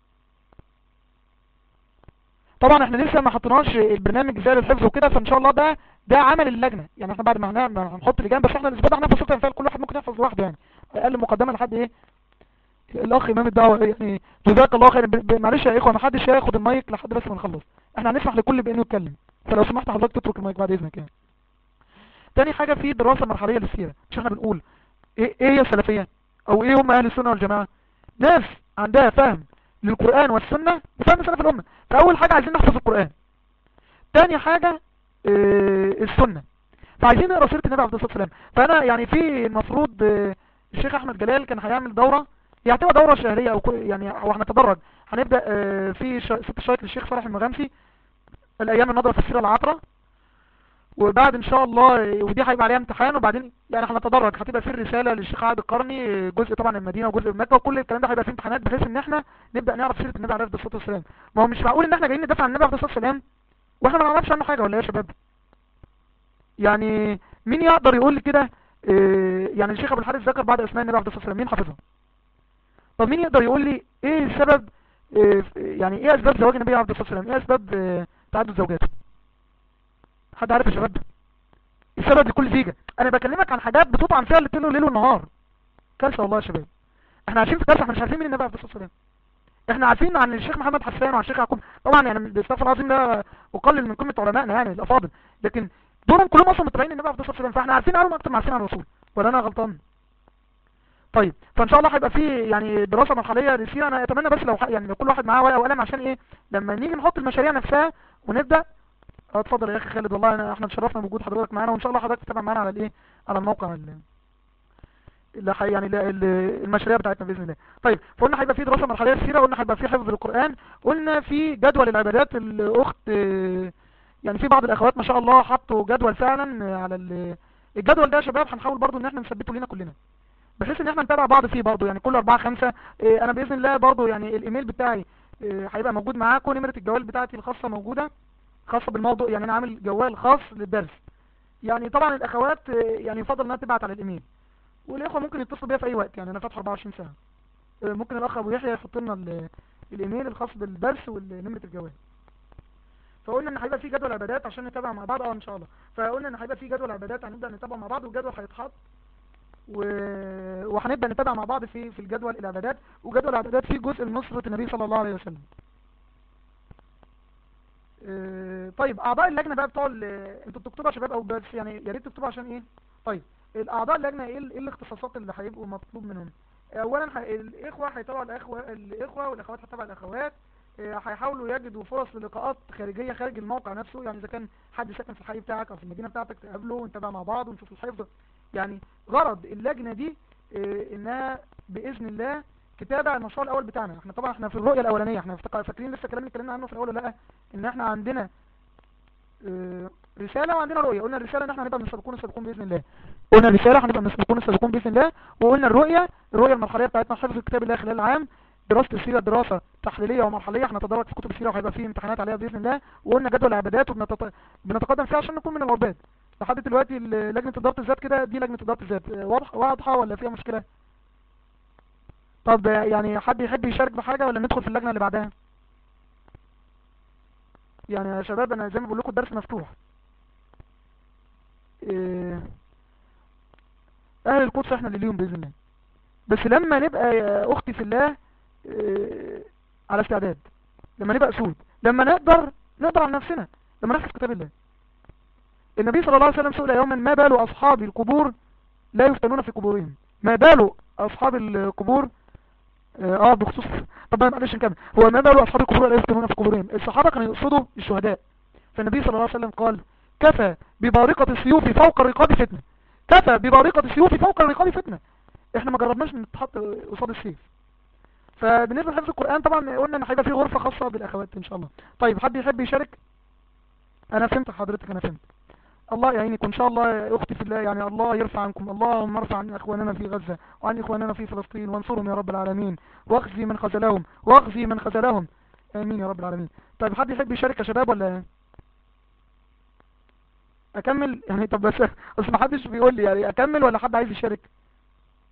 طبعا احنا لسه ما حطيناش البرنامج ازاي للحفظ وكده فان شاء الله ده ده عمل اللجنة يعني احنا بعد ما هنعمل هنحط لجان بس احنا الاسبوع ده هنحفظ ستة امثال كل واحد ممكن يحفظ لوحده يعني اقل مقدمة لحد ايه الاخ امام الدعوة يعني جزاك الله خير ب- ب- معلش يا اخوة ما حدش هياخد المايك لحد بس ما نخلص احنا هنسمح لكل بانه يتكلم فلو سمحت حضرتك تترك المايك بعد اذنك يعني تاني حاجة في دراسة مرحلية للسيرة مش احنا بنقول ايه ايه هي السلفية او ايه هم اهل السنة والجماعة ناس عندها فهم للقرآن والسنة وفهم سلف الامة فاول حاجة عايزين نحفظ القرآن تاني حاجة اه السنة فعايزين نقرا سيرة النبي عليه الصلاة والسلام فانا يعني في المفروض اه الشيخ احمد جلال كان هيعمل دورة هي هتبقى دورة شهرية او كل- يعني او هنتدرج هنبدأ اه في ش- ست شايك للشيخ صالح المغامسي الايام النظرة في السيرة العطرة وبعد ان شاء الله ودي هيبقى عليها امتحان وبعدين يعني هنتدرج هتبقى في الرسالة للشيخ عادل القرني جزء طبعا المدينة وجزء من مكة وكل الكلام ده هيبقى فيه امتحانات بحيث ان احنا نبدأ نعرف سيرة النبي عليه الصلاة والسلام ما هو مش معقول ان احنا جايين ندافع عن النبي عليه الصلاة والسلام واحنا ما نعرفش عنه حاجة ولا ايه يا شباب يعني مين يقدر يقول لي كده إيه، يعني الشيخ ابو الحارث ذكر بعض اسماء النبي عليه الصلاة والسلام مين حافظها طب مين يقدر يقول لي ايه السبب إيه، يعني ايه اسباب زواج النبي عليه الصلاة والسلام ايه اسباب إيه، تعدد زوجاته حد عارف يا شباب السبب لكل زيجة انا بكلمك عن حاجات بتطعن فيها اللي ليل ونهار كارثه والله يا شباب احنا عايشين في كارثه احنا مش عارفين مين النبي عليه الصلاه والسلام احنا عارفين عن الشيخ محمد حسان وعن الشيخ يعقوب طبعا يعني الاستغفر العظيم ده اقلل من قيمه علمائنا يعني الافاضل لكن دول كلهم اصلا متابعين النبي عليه الصلاه والسلام فاحنا عارفين عنهم اكتر ما عارفين عن الرسول ولا انا غلطان طيب فان شاء الله هيبقى في يعني دراسه مرحليه للسيره انا اتمنى بس لو ح- يعني لو كل واحد معاه ورقه وقلم عشان ايه لما نيجي نحط المشاريع نفسها ونبدا اه اتفضل يا اخي خالد والله انا احنا اتشرفنا بوجود حضرتك معانا وان شاء الله حضرتك تتابع معانا على الايه على الموقع ال- اللي حي يعني ال- ال- المشاريع بتاعتنا باذن الله طيب فقلنا هيبقى في دراسه مرحليه للسيره قلنا هيبقى في حفظ القران قلنا في جدول العبادات الاخت آه، يعني في بعض الاخوات ما شاء الله حطوا جدول فعلا آه، على ال- الجدول ده يا شباب هنحاول برضو ان احنا نثبته لنا كلنا بحيث ان احنا نتابع بعض فيه برضو يعني كل اربعة خمسة آه، انا باذن الله برضو يعني الايميل بتاعي آه، هيبقى موجود معاكم نمرة الجوال بتاعتي الخاصة موجودة خاصة بالموضوع يعني انا عامل جوال خاص للدرس يعني طبعا الاخوات آه، يعني يفضل انها تبعت على الايميل والاخوة ممكن يتصلوا بيا في اي وقت يعني انا فاتح 24 ساعة آه، ممكن الاخ ابو يحيى يحط لنا ال- الايميل الخاص بالدرس ونمرة الجوال فقلنا ان هيبقى في جدول عبادات عشان نتابع مع بعض اه ان شاء الله فقلنا ان هيبقى في جدول عبادات هنبدا نتابع مع بعض والجدول هيتحط و... وهنبدا نتابع مع بعض في في الجدول العبادات وجدول العبادات فيه جزء لنصرة النبي صلى الله عليه وسلم آه، طيب اعضاء اللجنه بقى بتوع ال- انتوا بتكتبوا يا شباب او بس يعني يا ريت تكتبوا عشان ايه طيب الاعضاء اللجنه ايه ال- ايه الاختصاصات اللي هيبقوا مطلوب منهم اولا ح- الاخوه هيتابعوا الاخوه الاخوه والاخوات هتتابع الاخوات آه، هيحاولوا يجدوا فرص للقاءات خارجيه خارج الموقع نفسه يعني اذا كان حد ساكن في الحي بتاعك او في المدينه بتاعتك تقابله ونتابع مع بعض ونشوف الحفظ يعني غرض اللجنه دي آه، انها باذن الله تتابع المشروع الاول بتاعنا احنا طبعا احنا في الرؤيه الاولانيه احنا افتكر- فاكرين لسه كلام اللي اتكلمنا عنه في الاول ولا لا ان احنا عندنا آه، رسالة وعندنا رؤية قلنا الرسالة ان احنا هنبقى من السابقون السابقون بإذن الله قلنا الرسالة هنبقى من السابقون السابقون بإذن الله وقلنا الرؤية الرؤية المرحلية بتاعتنا حفظ كتاب الله خلال العام دراسة السيرة دراسة تحليلية ومرحلية هنتدرج في كتب السيرة وهيبقى فيه امتحانات عليها بإذن الله وقلنا جدول العبادات وبنتقدم فيها عشان نكون من العباد لحد دلوقتي ال- لجنة إدارة الذات كده دي لجنة إدارة الذات آه، واضح واضحة ولا فيها مشكلة طب آه، يعني حد يحب يشارك بحاجة ولا ندخل في اللجنة اللي بعدها يعني يا شباب انا زي ما بقول لكم الدرس مفتوح إيه، اهل القدس احنا اللي ليهم باذن الله بس لما نبقى يا اختي في الله إيه، على استعداد لما نبقى اسود لما نقدر نقدر على نفسنا لما نحفظ كتاب الله النبي صلى الله عليه وسلم سئل يوما ما بال اصحاب القبور لا يفتنون في قبورهم ما بال اصحاب القبور اه آه، بخصوص طب معلش نكمل هو ما بال اصحاب القبور لا يفتنون في قبورهم الصحابه كانوا يقصدوا الشهداء فالنبي صلى الله عليه وسلم قال كفى ببارقة السيوف فوق الرقاب فتنة كفى ببارقة السيوف فوق الرقاب فتنة احنا ما جربناش نتحط قصاد السيف فبالنسبة لحفظ القرآن طبعا قلنا ان هيبقى فيه غرفة خاصة بالاخوات ان شاء الله طيب حد يحب يشارك انا فهمت حضرتك انا فهمت الله يعينك وان شاء الله يا اختي في الله يعني الله يرفع عنكم اللهم ارفع عن اخواننا في غزة وعن اخواننا في فلسطين وانصرهم يا رب العالمين واخزي من خذلهم واخزي من خذلهم امين يا رب العالمين طيب حد يحب يشارك يا شباب ولا اكمل يعني طب بس بس ما حدش بيقول لي يعني اكمل ولا حد عايز يشارك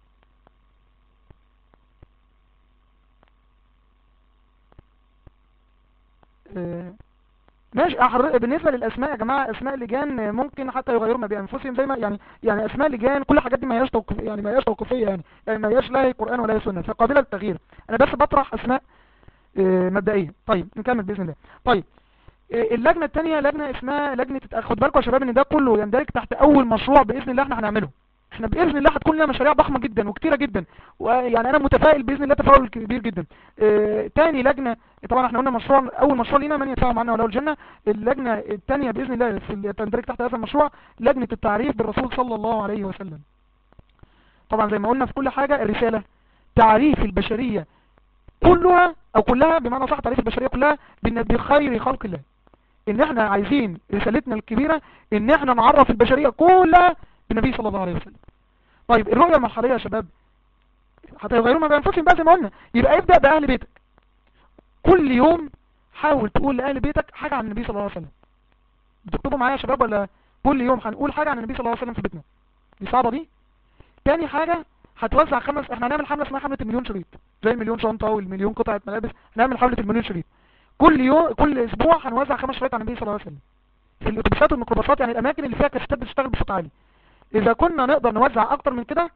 آه، ماشي أحر- بالنسبة للأسماء يا جماعة أسماء لجان ممكن حتى يغيروا ما بأنفسهم زي ما يعني يعني أسماء لجان كل الحاجات دي ما هياش توقف يعني ما هياش توقيفية يعني يعني ما هياش لا هي قرآن ولا هي سنة فقابلة للتغيير أنا بس بطرح أسماء آه، مبدئية طيب نكمل بإذن الله طيب آه، اللجنة التانية لجنة اسمها لجنة الت- خد بالكم يا شباب ان ده كله يندرج تحت اول مشروع بإذن الله احنا هنعمله احنا بإذن الله هتكون لنا مشاريع ضخمة جدا وكتيرة جدا ويعني انا متفائل بإذن الله تفاؤل كبير جدا اه تاني لجنة طبعا احنا قلنا مشروع اول مشروع لينا من يتفاهم عنا ولو الجنة اللجنة التانية بإذن الله في اللي تندرج تحت هذا المشروع لجنة التعريف بالرسول صلى الله عليه وسلم طبعا زي ما قلنا في كل حاجة الرسالة تعريف البشرية كلها او كلها بمعنى صح تعريف البشرية كلها بان بخير خلق الله ان احنا عايزين رسالتنا الكبيرة ان احنا نعرف البشرية كلها بالنبي صلى الله عليه وسلم طيب الرؤية المرحلية يا شباب حتى يغيروا ما بأنفسهم بقى زي ما قلنا يبقى ابدأ بأهل بيتك كل يوم حاول تقول لأهل بيتك حاجة عن النبي صلى الله عليه وسلم بتكتبوا معايا يا شباب ولا كل يوم هنقول حاجة عن النبي صلى الله عليه وسلم في بيتنا دي صعبة دي تاني حاجة هتوزع خمس احنا هنعمل حملة اسمها حملة المليون شريط زي المليون شنطة والمليون قطعة ملابس هنعمل حملة المليون شريط كل يوم كل اسبوع هنوزع خمس شريط عن النبي صلى الله عليه وسلم في الاتوبيسات والميكروباصات يعني الاماكن اللي فيها كاسيتات بتشتغل بصوت عالي اذا كنا نقدر نوزع اكتر من كده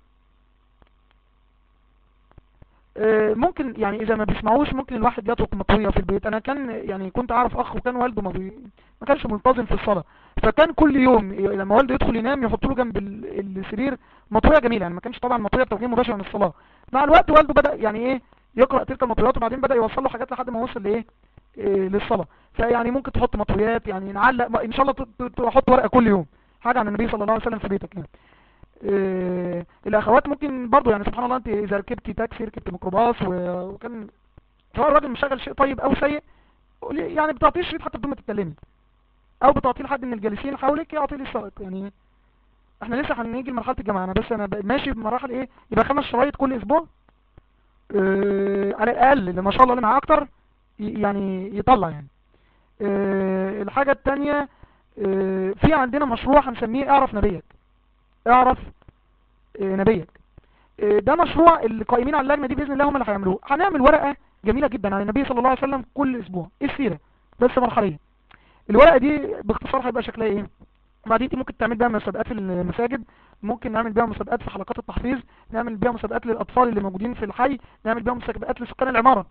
آه، ممكن يعني اذا ما بيسمعوش ممكن الواحد يترك مطوية في البيت انا كان يعني كنت اعرف اخ وكان والده ما, بي... ما كانش منتظم في الصلاة فكان كل يوم ي- لما والده يدخل ينام يحط له جنب ال- السرير مطوية جميلة يعني ما كانش طبعا مطوية بتوجيه مباشر عن الصلاة مع الوقت والده بدأ يعني ايه يقرأ تلك المطويات وبعدين بدأ يوصل له حاجات لحد ما وصل لايه إيه للصلاة فيعني ممكن تحط مطويات يعني نعلق ان شاء الله ت- ت- تحط ورقة كل يوم حاجة عن النبي صلى الله عليه وسلم في بيتك يعني إيه الاخوات ممكن برضو يعني سبحان الله انت اذا ركبتي تاكسي ركبتي ميكروباص و- وكان سواء الراجل مشغل شيء طيب او سيء قولي- يعني بتعطيه شريط حتى بدون ما تتكلمي او بتعطيه لحد من الجالسين حولك يعطيه للسائق يعني احنا لسه هنيجي لمرحله الجامعه انا بس انا ب- ماشي بمراحل ايه يبقى خمس شرايط كل اسبوع اه على الاقل اللي ما شاء الله اللي معاه اكتر ي- يعني يطلع يعني اه الحاجه التانية اه في عندنا مشروع هنسميه اعرف نبيك اعرف اه نبيك اه ده مشروع اللي قائمين على اللجنه دي باذن الله هم اللي هيعملوه هنعمل ورقه جميله جدا عن النبي صلى الله عليه وسلم كل اسبوع ايه السيره بس مرحليه الورقه دي باختصار هيبقى شكلها ايه بعدين دي ممكن تعمل بيها مسابقات في المساجد ممكن نعمل بيها مسابقات في حلقات التحفيظ نعمل بيها مسابقات للأطفال اللي موجودين في الحي نعمل بيها مسابقات لسكان العمارة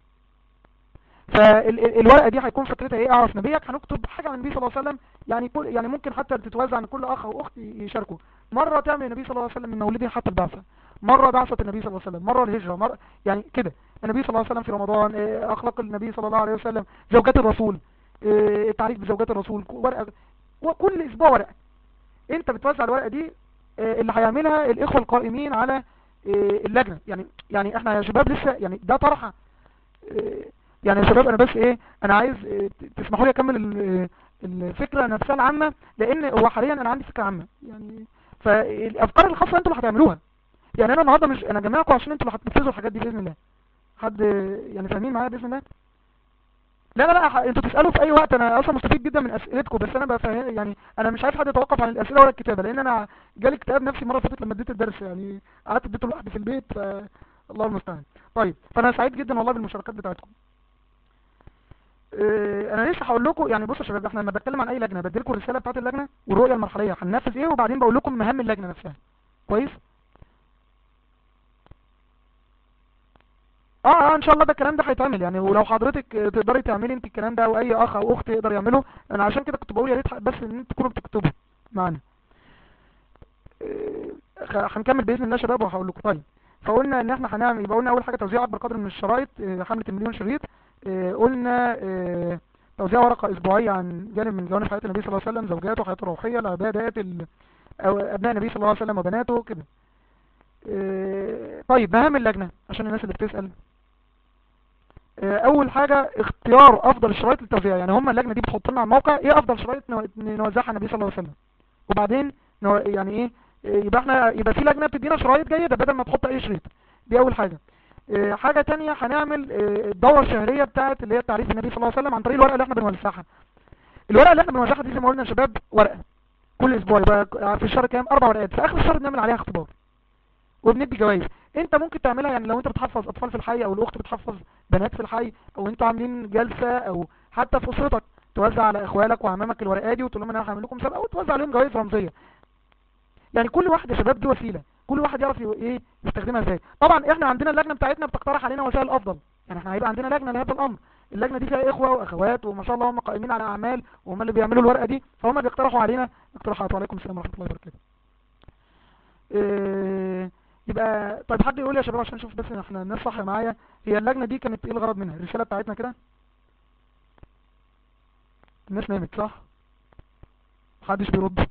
فالورقة دي هيكون فكرتها ايه اعرف نبيك هنكتب حاجة عن النبي صلى الله عليه وسلم يعني كل يعني ممكن حتى تتوزع عن كل اخ او اخت يشاركوا مرة تعمل النبي صلى الله عليه وسلم من مولده حتى البعثة مرة بعثة النبي صلى الله عليه وسلم مرة الهجرة مرة يعني كده النبي صلى الله عليه وسلم في رمضان إيه، اخلاق النبي صلى الله عليه وسلم زوجات الرسول إيه، التعريف بزوجات الرسول ورقة وكل اسبوع ورقة انت بتوزع الورقة دي آه، اللي هيعملها الاخوة القائمين على آه، اللجنة يعني يعني احنا يا شباب لسه يعني ده طرحة آه، يعني يا شباب انا بس ايه انا عايز آه، ت- تسمحوا لي اكمل ال- الفكرة نفسها العامة لان هو حاليا انا عندي فكرة عامة يعني فالافكار الخاصة انتوا اللي هتعملوها يعني انا النهاردة مش انا جماعكم عشان انتوا اللي هتنفذوا الحاجات دي باذن الله حد آه، يعني فاهمين معايا باذن الله لا لا لا ح- انتوا تسألوا في اي وقت انا اصلا مستفيد جدا من اسئلتكم بس انا بفهم يعني انا مش عايز حد يتوقف عن الاسئله ولا الكتابه لان انا جالي اكتئاب نفسي مره فاتت لما اديت الدرس يعني قعدت اديته لوحدي في البيت ف الله المستعان طيب فانا سعيد جدا والله بالمشاركات بتاعتكم اه، انا لسه هقول لكم يعني بصوا يا شباب احنا لما بتكلم عن اي لجنه بدي لكم الرساله بتاعت اللجنه والرؤيه المرحليه هننفذ ايه وبعدين بقول لكم مهام اللجنه نفسها كويس اه اه ان شاء الله ده الكلام ده هيتعمل يعني ولو حضرتك آه، تقدري تعملي انت الكلام ده او اي اخ او اخت يقدر يعمله انا عشان كده كنت بقول يا ريت بس ان انتوا تكونوا بتكتبوا معانا آه، خ- هنكمل باذن الله يا شباب وهقول لكم طيب فقلنا ان احنا هنعمل يبقى قلنا اول حاجه توزيع اكبر قدر من الشرايط آه، حمله المليون شريط آه، قلنا آه، توزيع ورقه اسبوعيه عن جانب من جوانب حياه النبي صلى الله عليه وسلم زوجاته حياته الروحيه العبادات ال- أو ابناء النبي صلى الله عليه وسلم وبناته كده آه، طيب مهام اللجنه عشان الناس اللي بتسال آه، اول حاجة اختيار افضل الشرايط للتوزيع يعني هم اللجنة دي بتحط لنا على الموقع ايه افضل شرايط نو- نوزعها النبي صلى الله عليه وسلم وبعدين نو- يعني ايه آه، يبقى احنا يبقى في لجنة بتدينا شرايط جيدة بدل ما تحط اي شريط دي اول حاجة آه، حاجة تانية هنعمل آه، الدورة الشهرية بتاعت اللي هي تعريف النبي صلى الله عليه وسلم عن طريق الورقة اللي احنا بنوزعها الورقة اللي احنا بنوزعها دي زي ما قلنا يا شباب ورقة كل اسبوع يبقى في الشهر كام اربع ورقات في اخر الشهر بنعمل عليها اختبار وبندي جوائز انت ممكن تعملها يعني لو انت بتحفظ اطفال في الحي او الاخت بتحفظ بنات في الحي او انتوا عاملين جلسة او حتى في اسرتك توزع على اخوالك وعمامك الورقات دي وتقول لهم انا هعمل لكم مسابقه وتوزع عليهم جوائز رمزيه يعني كل واحد يا شباب دي وسيله كل واحد يعرف ي- ايه يستخدمها ازاي طبعا احنا عندنا اللجنه بتاعتنا بتقترح علينا وسائل افضل يعني احنا هيبقى عندنا لجنه لهذا الامر اللجنه دي فيها اخوه واخوات وما شاء الله هم قائمين على اعمال وهم اللي بيعملوا الورقه دي فهم بيقترحوا علينا اقتراحات وعليكم السلام ورحمه الله وبركاته إيه يبقى طيب حد يقول لي يا شباب عشان نشوف بس احنا الناس صح معايا هي اللجنه دي كانت ايه الغرض منها الرساله بتاعتنا كده الناس نامت صح محدش بيرد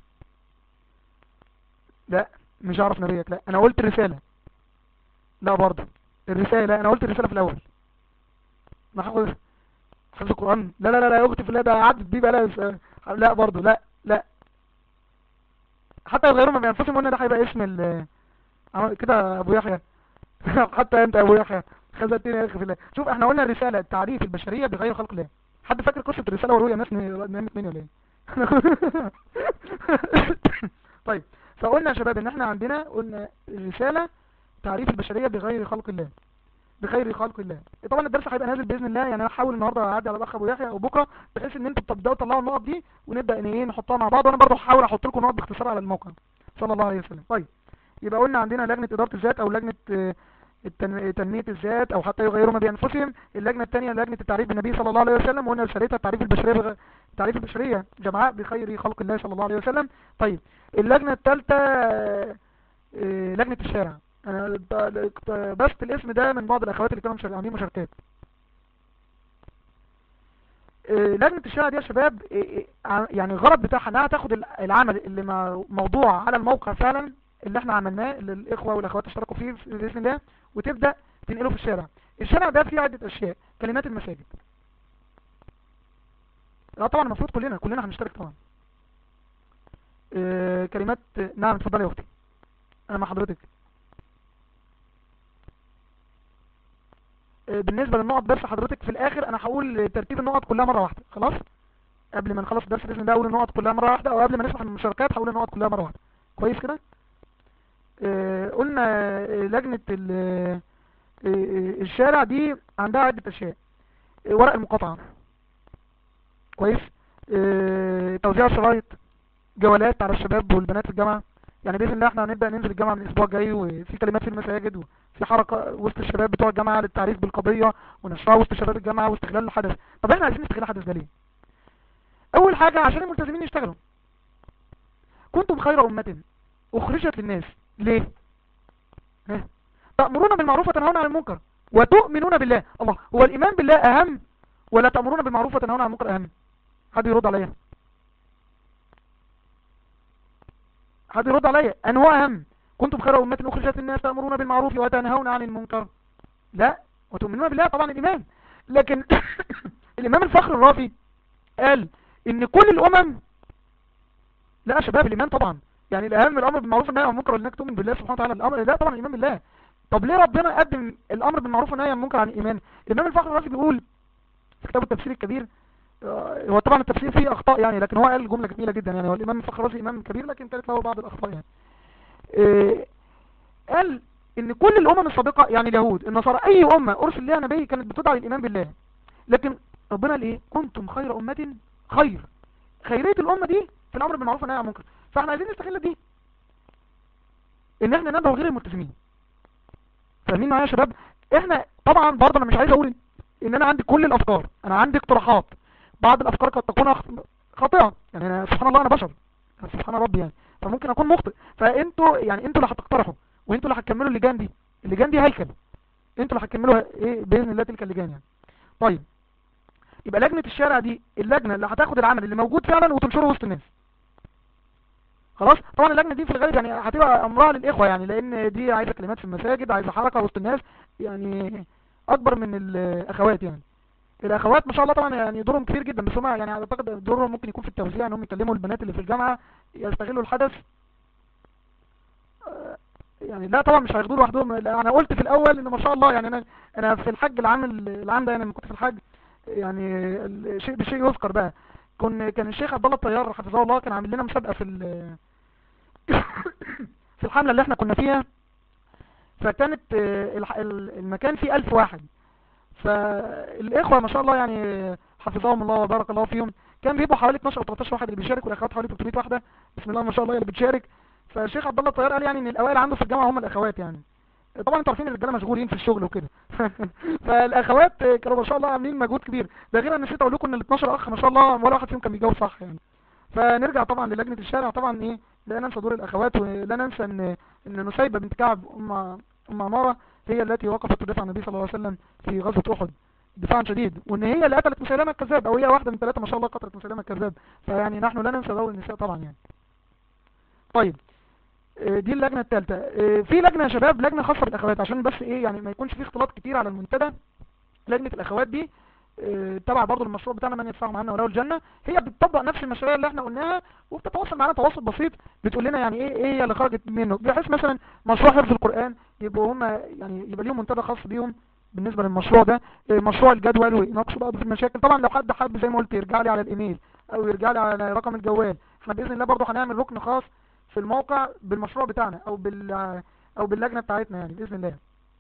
لا مش هعرف نبيك لا انا قلت الرسالة لا برضه الرسالة انا قلت الرسالة في الاول ما حافظ حفظ القرآن لا لا لا لا يا اختي في الله ده عدت بيه بقى لا لا برضه لا لا حتى يغيروا ما بينفسهم قلنا ده هيبقى اسم ال عمل- كده ابو يحيى حتى انت يا ابو يحيى خزنتني يا اخي في الله شوف احنا قلنا الرسالة تعريف البشرية بغير خلق الله حد فاكر قصة الرسالة ورؤيا الناس نامت مني ولا ايه طيب فقلنا يا شباب ان احنا عندنا قلنا الرسالة تعريف البشرية بغير خلق الله بغير خلق الله طبعا الدرس هيبقى نازل باذن الله يعني انا هحاول النهارده اعدي على الاخ ابو يحيى وبكره بحيث ان انتوا تبداوا تطلعوا النقط دي ونبدا ان ايه نحطها مع بعض وانا برضه هحاول احط لكم نقط باختصار على الموقع صلى الله عليه وسلم طيب يبقى قلنا عندنا لجنه اداره الذات او لجنه آه، التن- تنمية الذات او حتى يغيروا ما بانفسهم اللجنة الثانية لجنة التعريف بالنبي صلى الله عليه وسلم وقلنا رسالتها التعريف البشرية بغ... تعريف البشرية جمعاء بخير خلق الله صلى الله عليه وسلم طيب اللجنة الثالثة آه، آه، لجنة الشارع انا بس الاسم ده من بعض الاخوات اللي كانوا مشار- عاملين مشاركات آه، لجنة الشارع دي يا شباب آه، آه، ع- يعني الغرض بتاعها انها تاخد الع- العمل اللي مع- موضوع على الموقع فعلا اللي احنا عملناه اللي الاخوة والاخوات اشتركوا فيه في- باذن الله وتبدأ تنقله في الشارع الشارع ده فيه عدة اشياء كلمات المساجد اه طبعا المفروض كلنا كلنا هنشترك طبعا آه، كلمات نعم اتفضلي يا اختي انا مع حضرتك آه، بالنسبة للنقط بس حضرتك في الاخر انا هقول ترتيب النقط كلها مرة واحدة خلاص قبل ما نخلص الدرس باذن الله اقول النقط كلها مرة واحدة او قبل ما نسمح من المشاركات هقول النقط كلها مرة واحدة كويس كده آه، قلنا آه، لجنة ال- آه، آه، الشارع دي عندها عدة اشياء آه، ورق المقاطعة كويس آه، توزيع شرايط جولات على الشباب والبنات في الجامعة يعني بإذن الله احنا هنبدأ ننزل الجامعة من الأسبوع الجاي وفي كلمات في المساجد وفي حركة وسط الشباب بتوع الجامعة للتعريف بالقضية ونشرها وسط شباب الجامعة واستغلال الحدث طب احنا عايزين نستغل الحدث ده ليه؟ أول حاجة عشان الملتزمين يشتغلوا كنتم خير أمة أخرجت للناس ليه؟ ها؟ تأمرون بالمعروف وتنهون عن المنكر وتؤمنون بالله الله هو الإيمان بالله أهم ولا تأمرون بالمعروف وتنهون عن المنكر أهم حد يرد عليا حد يرد عليا أن هو أهم كنتم خير أمة أخرجت الناس تأمرون بالمعروف وتنهون عن المنكر لا وتؤمنون بالله طبعا الإيمان لكن الإمام الفخر الرافي قال إن كل الأمم لا يا شباب الإيمان طبعا يعني الأهم الأمر بالمعروف والنهي عن المنكر وإنك تؤمن بالله سبحانه وتعالى الأمر لا طبعا الإيمان بالله طب ليه ربنا قدم الأمر بالمعروف والنهي عن المنكر عن الإيمان الإمام الفخر الرافي بيقول في كتاب التفسير الكبير آه، هو طبعا التفسير فيه أخطاء يعني لكن هو قال جملة جميلة جدا يعني هو الإمام الفخر الرازي إمام كبير لكن كانت له بعض الأخطاء يعني آه، قال إن كل الأمم السابقة يعني اليهود النصارى أي أمة أرسل لها نبي كانت بتدعي الإيمان بالله لكن ربنا قال إيه كنتم خير أمة خير خيرية الأمة دي في الأمر بالمعروف والنهي عن المنكر فاحنا عايزين نستغل دي إن احنا ندعو غير الملتزمين فاهمين معايا يا شباب احنا طبعا برضه انا مش عايز اقول ان انا عندي كل الافكار انا عندي اقتراحات بعض الافكار قد تكون أخ- خاطئه يعني أنا سبحان الله انا بشر سبحان ربي يعني فممكن اكون مخطئ فانتوا يعني انتوا اللي هتقترحوا وانتوا اللي هتكملوا اللجان دي اللجان دي هيكل انتوا اللي هتكملوا ايه باذن الله تلك اللجان يعني طيب يبقى لجنه الشارع دي اللجنه اللي هتاخد العمل اللي موجود فعلا وتنشره وسط الناس خلاص طبعا اللجنه دي في الغالب يعني هتبقى امرها للاخوه يعني لان دي عايزه كلمات في المساجد عايزه حركه وسط الناس يعني اكبر من الاخوات يعني الاخوات ما شاء الله طبعا يعني دورهم كبير جدا بس هم يعني اعتقد دورهم ممكن يكون في التوزيع انهم يكلموا البنات اللي في الجامعه يستغلوا الحدث آه، يعني لا طبعا مش هياخدوه لوحدهم لا، انا قلت في الاول ان ما شاء الله يعني انا انا في الحج العام العام ده يعني لما كنت في الحج يعني الشيء بشيء يذكر بقى كن كان الشيخ عبد الله الطيار حفظه الله كان عامل لنا مسابقه في ال- في الحمله اللي احنا كنا فيها فكانت آه، الح- ال- المكان فيه ألف واحد فالإخوة ما شاء الله يعني حفظهم الله وبارك الله فيهم كان بيبقوا حوالي 12 او 13 واحد اللي بيشارك والاخوات حوالي 300 واحده بسم الله ما شاء الله اللي بتشارك فالشيخ عبد الله الطيار قال يعني ان الاوائل عنده في الجامعه هم الاخوات يعني طبعا انتوا عارفين الرجاله مشغولين في الشغل وكده فالاخوات كانوا ما شاء الله عاملين مجهود كبير ده غير ان نسيت اقول لكم ان ال 12 اخ ما شاء الله ولا واحد فيهم كان بيجاوب صح يعني فنرجع طبعا للجنه الشارع طبعا ايه لا ننسى دور الاخوات ولا ننسى ان ان نسيبه بنت كعب ام ام عماره هي التي وقفت تدافع عن النبي صلى الله عليه وسلم في غزوه احد دفاعا شديد وان هي اللي قتلت مسيلمه الكذاب او هي واحده من ثلاثه ما شاء الله قتلت مسيلمه الكذاب فيعني نحن لا ننسى دور النساء طبعا يعني طيب دي اللجنة الثالثة في لجنة يا شباب لجنة خاصة بالاخوات عشان بس ايه يعني ما يكونش في اختلاط كتير على المنتدى لجنة الاخوات دي تبع برضو المشروع بتاعنا من يدفعوا معانا ولو الجنة هي بتطبق نفس المشاريع اللي احنا قلناها وبتتواصل معانا تواصل بسيط بتقول لنا يعني ايه ايه هي اللي خرجت منه بحيث مثلا مشروع حفظ القرآن يبقوا هم يعني يبقى ليهم منتدى خاص بيهم بالنسبة للمشروع ده مشروع الجدول ويناقشوا بقى في المشاكل طبعا لو حد حب زي ما قلت يرجع لي على الايميل او يرجع لي على رقم الجوال احنا باذن الله برضو هنعمل ركن خاص في الموقع بالمشروع بتاعنا او بال او باللجنة بتاعتنا يعني باذن الله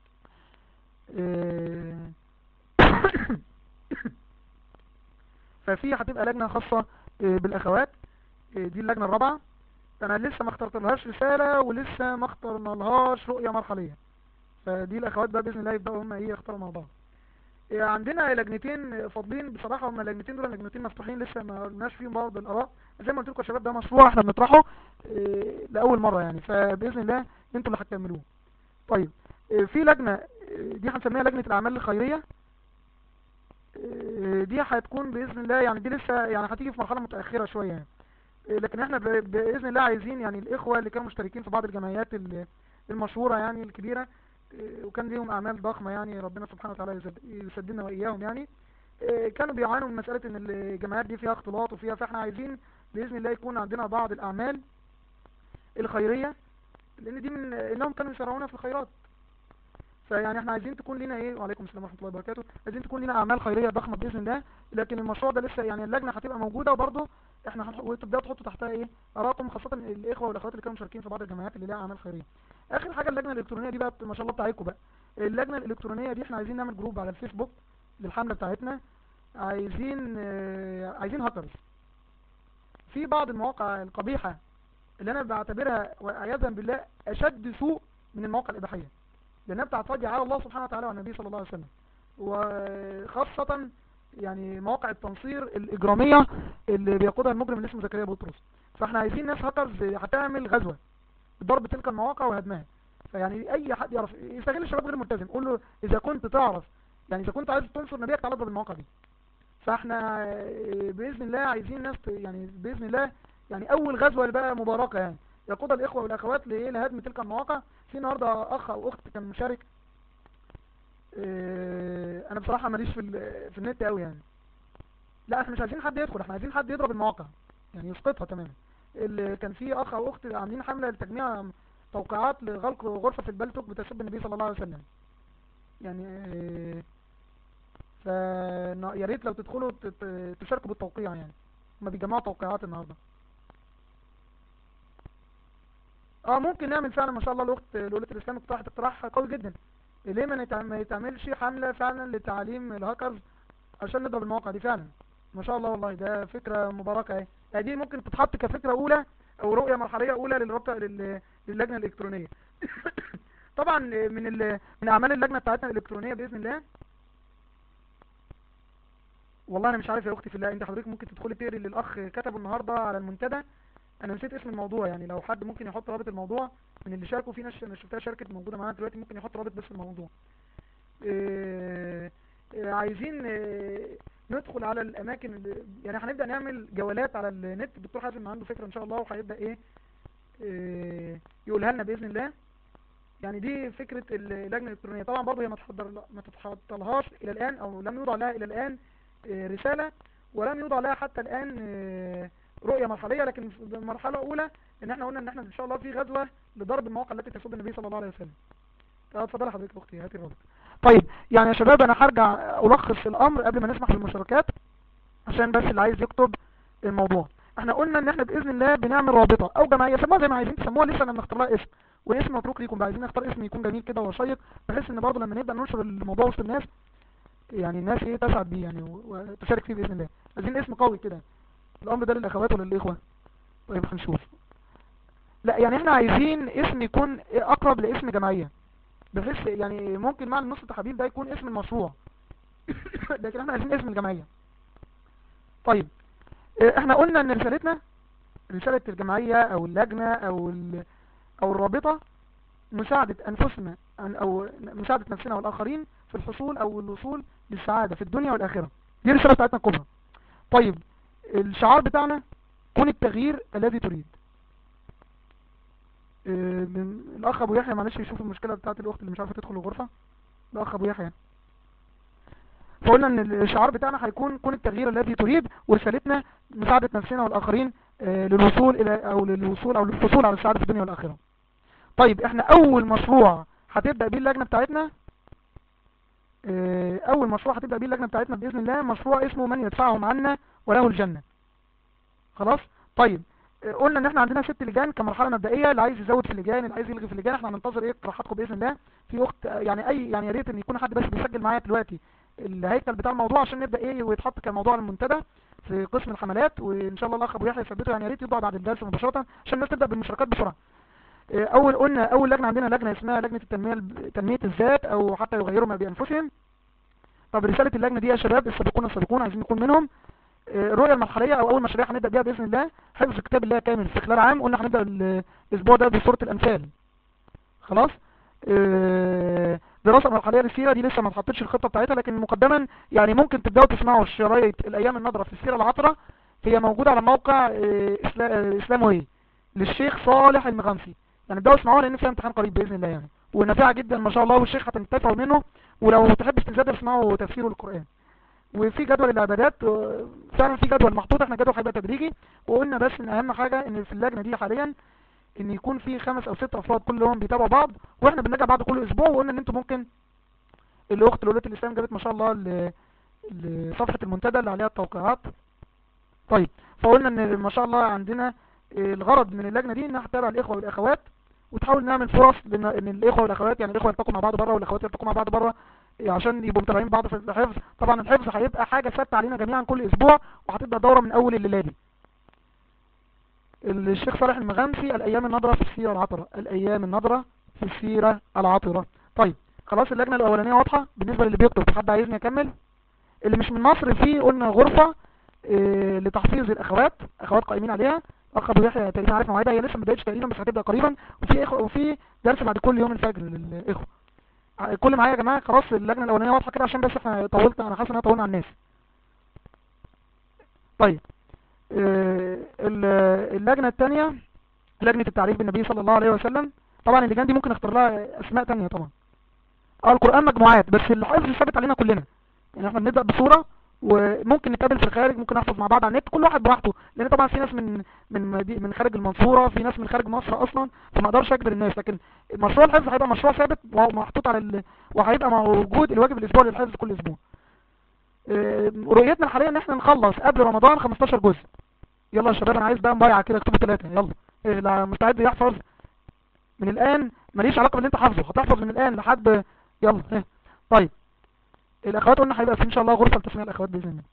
ففي هتبقى لجنة خاصة بالاخوات دي اللجنة الرابعة انا لسه ما اخترت لهاش رسالة ولسه ما اخترنا لهاش رؤية مرحلية فدي الاخوات بقى باذن الله يبداوا هم ايه يختاروا مع بعض عندنا لجنتين فاضلين بصراحة هم اللجنتين دول لجنتين مفتوحين لسه ما قلناش فيهم بعض الاراء زي ما قلت لكم يا شباب ده مشروع احنا بنطرحه اه لاول مرة يعني فباذن الله انتوا اللي هتكملوه طيب اه في لجنة دي هنسميها لجنة الاعمال الخيرية اه دي هتكون باذن الله يعني دي لسه يعني هتيجي في مرحلة متأخرة شوية يعني لكن احنا باذن الله عايزين يعني الاخوة اللي كانوا مشتركين في بعض الجمعيات المشهورة يعني الكبيرة وكان ليهم اعمال ضخمة يعني ربنا سبحانه وتعالى يسددنا واياهم يعني كانوا بيعانوا من مسألة ان الجمعيات دي فيها اختلاط وفيها فاحنا عايزين بإذن الله يكون عندنا بعض الاعمال الخيرية لان دي من انهم كانوا يشرعونا في الخيرات فيعني احنا عايزين تكون لنا ايه وعليكم السلام ورحمة الله وبركاته عايزين تكون لنا اعمال خيرية ضخمة بإذن الله لكن المشروع ده لسه يعني اللجنة هتبقى موجودة وبرضه احنا هتبداوا تحطوا تحتها ايه ارائكم خاصة الاخوة والاخوات اللي كانوا مشاركين في بعض الجمعيات اللي لها اعمال خيرية اخر حاجة اللجنة الالكترونية دي بقى ما شاء الله بتاعتكم بقى اللجنة الالكترونية دي احنا عايزين نعمل جروب على الفيسبوك للحملة بتاعتنا عايزين اه عايزين هاكرز في بعض المواقع القبيحة اللي انا بعتبرها وعياذا بالله اشد سوء من المواقع الاباحية لانها بتعتدي على الله سبحانه وتعالى وعلى النبي صلى الله عليه وسلم وخاصة يعني مواقع التنصير الاجرامية اللي بيقودها المجرم اللي اسمه زكريا بطرس فاحنا عايزين ناس هاكرز هتعمل غزوة ضرب تلك المواقع وهدمها فيعني اي حد يعرف يستغل الشباب غير الملتزم قول له اذا كنت تعرف يعني اذا كنت عايز تنصر نبيك تعال اضرب المواقع دي فاحنا باذن الله عايزين ناس يعني باذن الله يعني اول غزوه بقى مباركه يعني يقودها الاخوه والاخوات لايه لهدم تلك المواقع في النهارده اخ او اخت كان مشارك انا بصراحه ماليش في في النت قوي يعني لا احنا مش عايزين حد يدخل احنا عايزين حد يضرب المواقع يعني يسقطها تماما اللي كان في اخ او اخت عاملين حمله لتجميع توقيعات لغلق غرفة في البلتوك بتسب النبي صلى الله عليه وسلم يعني ف يا ريت لو تدخلوا تشاركوا بالتوقيع يعني هما بيجمعوا توقيعات النهارده اه ممكن نعمل فعلا ما شاء الله الاخت لولة الاسلام اقترحت اقتراح قوي جدا ليه ما يتعملش حملة فعلا لتعليم الهاكرز عشان نضرب المواقع دي فعلا ما شاء الله والله ده فكرة مباركة اهي دي ممكن تتحط كفكرة اولى او رؤية مرحلية اولى للربط للجنة الالكترونية طبعا من ال... من اعمال اللجنة بتاعتنا الالكترونية باذن الله والله انا مش عارف يا اختي في الله انت حضرتك ممكن تدخلي تقري اللي الاخ كتبه النهاردة على المنتدى انا نسيت اسم الموضوع يعني لو حد ممكن يحط رابط الموضوع من اللي شاركوا في ناس انا شفتها شاركت موجودة معانا دلوقتي ممكن يحط رابط بس الموضوع إيه... إيه... عايزين إيه... ندخل على الاماكن اللي يعني هنبدأ نعمل جولات على النت الدكتور حازم عنده فكرة ان شاء الله وهيبدأ ايه, إيه يقولها لنا باذن الله يعني دي فكرة اللجنة الالكترونية طبعا برضه هي ما تحضر ما تتحطلهاش الى الان او لم يوضع لها الى الان إيه رسالة ولم يوضع لها حتى الان إيه رؤية مرحلية لكن في المرحلة الاولى ان احنا قلنا ان احنا ان شاء الله في غزوة لضرب المواقع التي تسب النبي صلى الله عليه وسلم اتفضل حضرتك اختي هاتي الرابط طيب يعني يا شباب انا هرجع الخص الامر قبل ما نسمح للمشاركات عشان بس اللي عايز يكتب الموضوع احنا قلنا ان احنا باذن الله بنعمل رابطه او جمعيه سموها زي ما عايزين تسموها لسه انا بنختار لها اسم واسم متروك ليكم بقى عايزين نختار اسم يكون جميل كده وشيق بحيث ان برضه لما نبدا ننشر الموضوع وسط الناس يعني الناس ايه تسعد بيه يعني و- وتشارك فيه باذن الله عايزين اسم قوي كده الامر ده للاخوات ولا للاخوه طيب هنشوف لا يعني احنا عايزين اسم يكون اقرب لاسم جمعيه بحيث يعني ممكن مع النص التحابيل ده يكون اسم المشروع لكن احنا عايزين اسم الجمعيه طيب اه، احنا قلنا ان رسالتنا رسالة الجمعية او اللجنة او ال- او الرابطة مساعدة انفسنا أن- او مساعدة نفسنا والاخرين في الحصول او الوصول للسعادة في الدنيا والاخرة دي الرسالة بتاعتنا الكبرى طيب الشعار بتاعنا كن التغيير الذي تريد اه، من الاخ ابو يحيى معلش يشوف المشكلة بتاعت الاخت اللي مش عارفة تدخل الغرفة الاخ ابو يحيى فقلنا ان الشعار بتاعنا هيكون كن التغيير الذي تريد ورسالتنا مساعدة نفسنا والآخرين آه، للوصول إلى أو للوصول أو للحصول على السعادة في الدنيا والآخرة طيب احنا أول مشروع هتبدأ بيه اللجنة بتاعتنا آه، أول مشروع هتبدأ بيه اللجنة بتاعتنا بإذن الله مشروع اسمه من يدفعهم عنا وله الجنة خلاص طيب آه، قلنا ان احنا عندنا ست لجان كمرحلة مبدئية اللي عايز يزود في اللجان اللي عايز يلغي في اللجان احنا هننتظر ايه اقتراحاتكم بإذن الله في اخت آه، يعني اي يعني يا ريت ان يكون حد بس بيسجل معايا دلوقتي الهيكل بتاع الموضوع عشان نبدأ ايه ويتحط كموضوع المنتدى في قسم الحملات وان شاء الله الاخ ابو يحيى يثبته يعني يا ريت يطبع بعد الدرس مباشره عشان الناس تبدا بالمشاركات بسرعه آه، اول قلنا اول لجنه عندنا لجنه اسمها لجنه التنميه الب- تنميه الذات او حتى يغيروا ما بانفسهم طب رساله اللجنه دي يا شباب السابقون السابقون عايزين نكون منهم آه، الرؤيه المرحليه او اول مشاريع هنبدا بيها باذن الله حفظ كتاب الله كامل في خلال عام قلنا هنبدا ال- الاسبوع ده بسوره الانفال خلاص آه، دراسة مرحلية للسيرة دي لسه ما اتحطتش الخطة بتاعتها لكن مقدما يعني ممكن تبدأوا تسمعوا الشرايط الأيام النضرة في السيرة العطرة هي موجودة على موقع آه، إسلا- آه، إسلاموي للشيخ صالح المغامسي يعني ابدأوا اسمعوها لأن فيها امتحان قريب بإذن الله يعني ونافعة جدا ما شاء الله والشيخ هتنتفعوا منه ولو تحب استزادة اسمعوا تفسيره للقرآن وفي جدول الإعدادات آه، فعلا في جدول محطوط احنا جدول هيبقى تدريجي وقلنا بس ان اهم حاجة ان في اللجنة دي حاليا ان يكون في خمس او ست افراد كلهم بيتابعوا بعض واحنا بنراجع بعض كل اسبوع وقلنا ان انتوا ممكن الاخت لولة الاسلام جابت ما شاء الله ل- لصفحة المنتدى اللي عليها التوقيعات طيب فقلنا ان ما شاء الله عندنا الغرض من اللجنة دي انها تتابع الاخوة والاخوات وتحاول نعمل فرص لان إن الاخوة والاخوات يعني الاخوة يلتقوا مع بعض بره والاخوات يلتقوا مع بعض بره عشان يبقوا متابعين بعض في الحفظ طبعا الحفظ هيبقى حاجة ثابتة علينا جميعا كل اسبوع وهتبقى دورة من اول الليلة دي الشيخ صالح المغامسي الايام النضرة في السيرة العطرة الايام النضرة في السيرة العطرة طيب خلاص اللجنة الاولانية واضحة بالنسبة للي بيكتب حد عايزني اكمل اللي مش من مصر فيه قلنا غرفة اه لتحفيظ الاخوات اخوات قائمين عليها اخ ابو يحيى تقريبا عارف مواعيدها هي لسه ما بدأتش تقريبا بس هتبدأ قريبا وفي اخوة وفي درس بعد كل يوم الفجر للاخوة ع- كل معايا يا جماعة خلاص اللجنة الاولانية واضحة كده عشان بس احنا طولت انا حاسس ان انا طولنا على الناس طيب آه، ال- اللجنة التانية لجنة التعريف بالنبي صلى الله عليه وسلم طبعا اللجان دي ممكن اختار لها اسماء تانية طبعا اه القرآن مجموعات بس الحفظ ثابت علينا كلنا يعني احنا بنبدأ بصورة وممكن نتقابل في الخارج ممكن نحفظ مع بعض على النت كل واحد براحته لان طبعا في ناس من من مدي- من خارج المنصورة في ناس من خارج مصر اصلا فما اقدرش اجبر الناس لكن مشروع الحفظ هيبقى مشروع ثابت ومحطوط على ال... وهيبقى موجود الواجب الاسبوعي للحفظ كل اسبوع آه، رؤيتنا الحالية ان احنا نخلص قبل رمضان 15 جزء يلا يا شباب انا عايز بقى مبايعة كده اكتبوا ثلاثة يلا إيه لا مستعد يحفظ من الان ماليش علاقة باللي انت حافظه هتحفظ من الان لحد يلا إيه. طيب الاخوات قلنا هيبقى في ان شاء الله غرفة لتسميع الاخوات باذن الله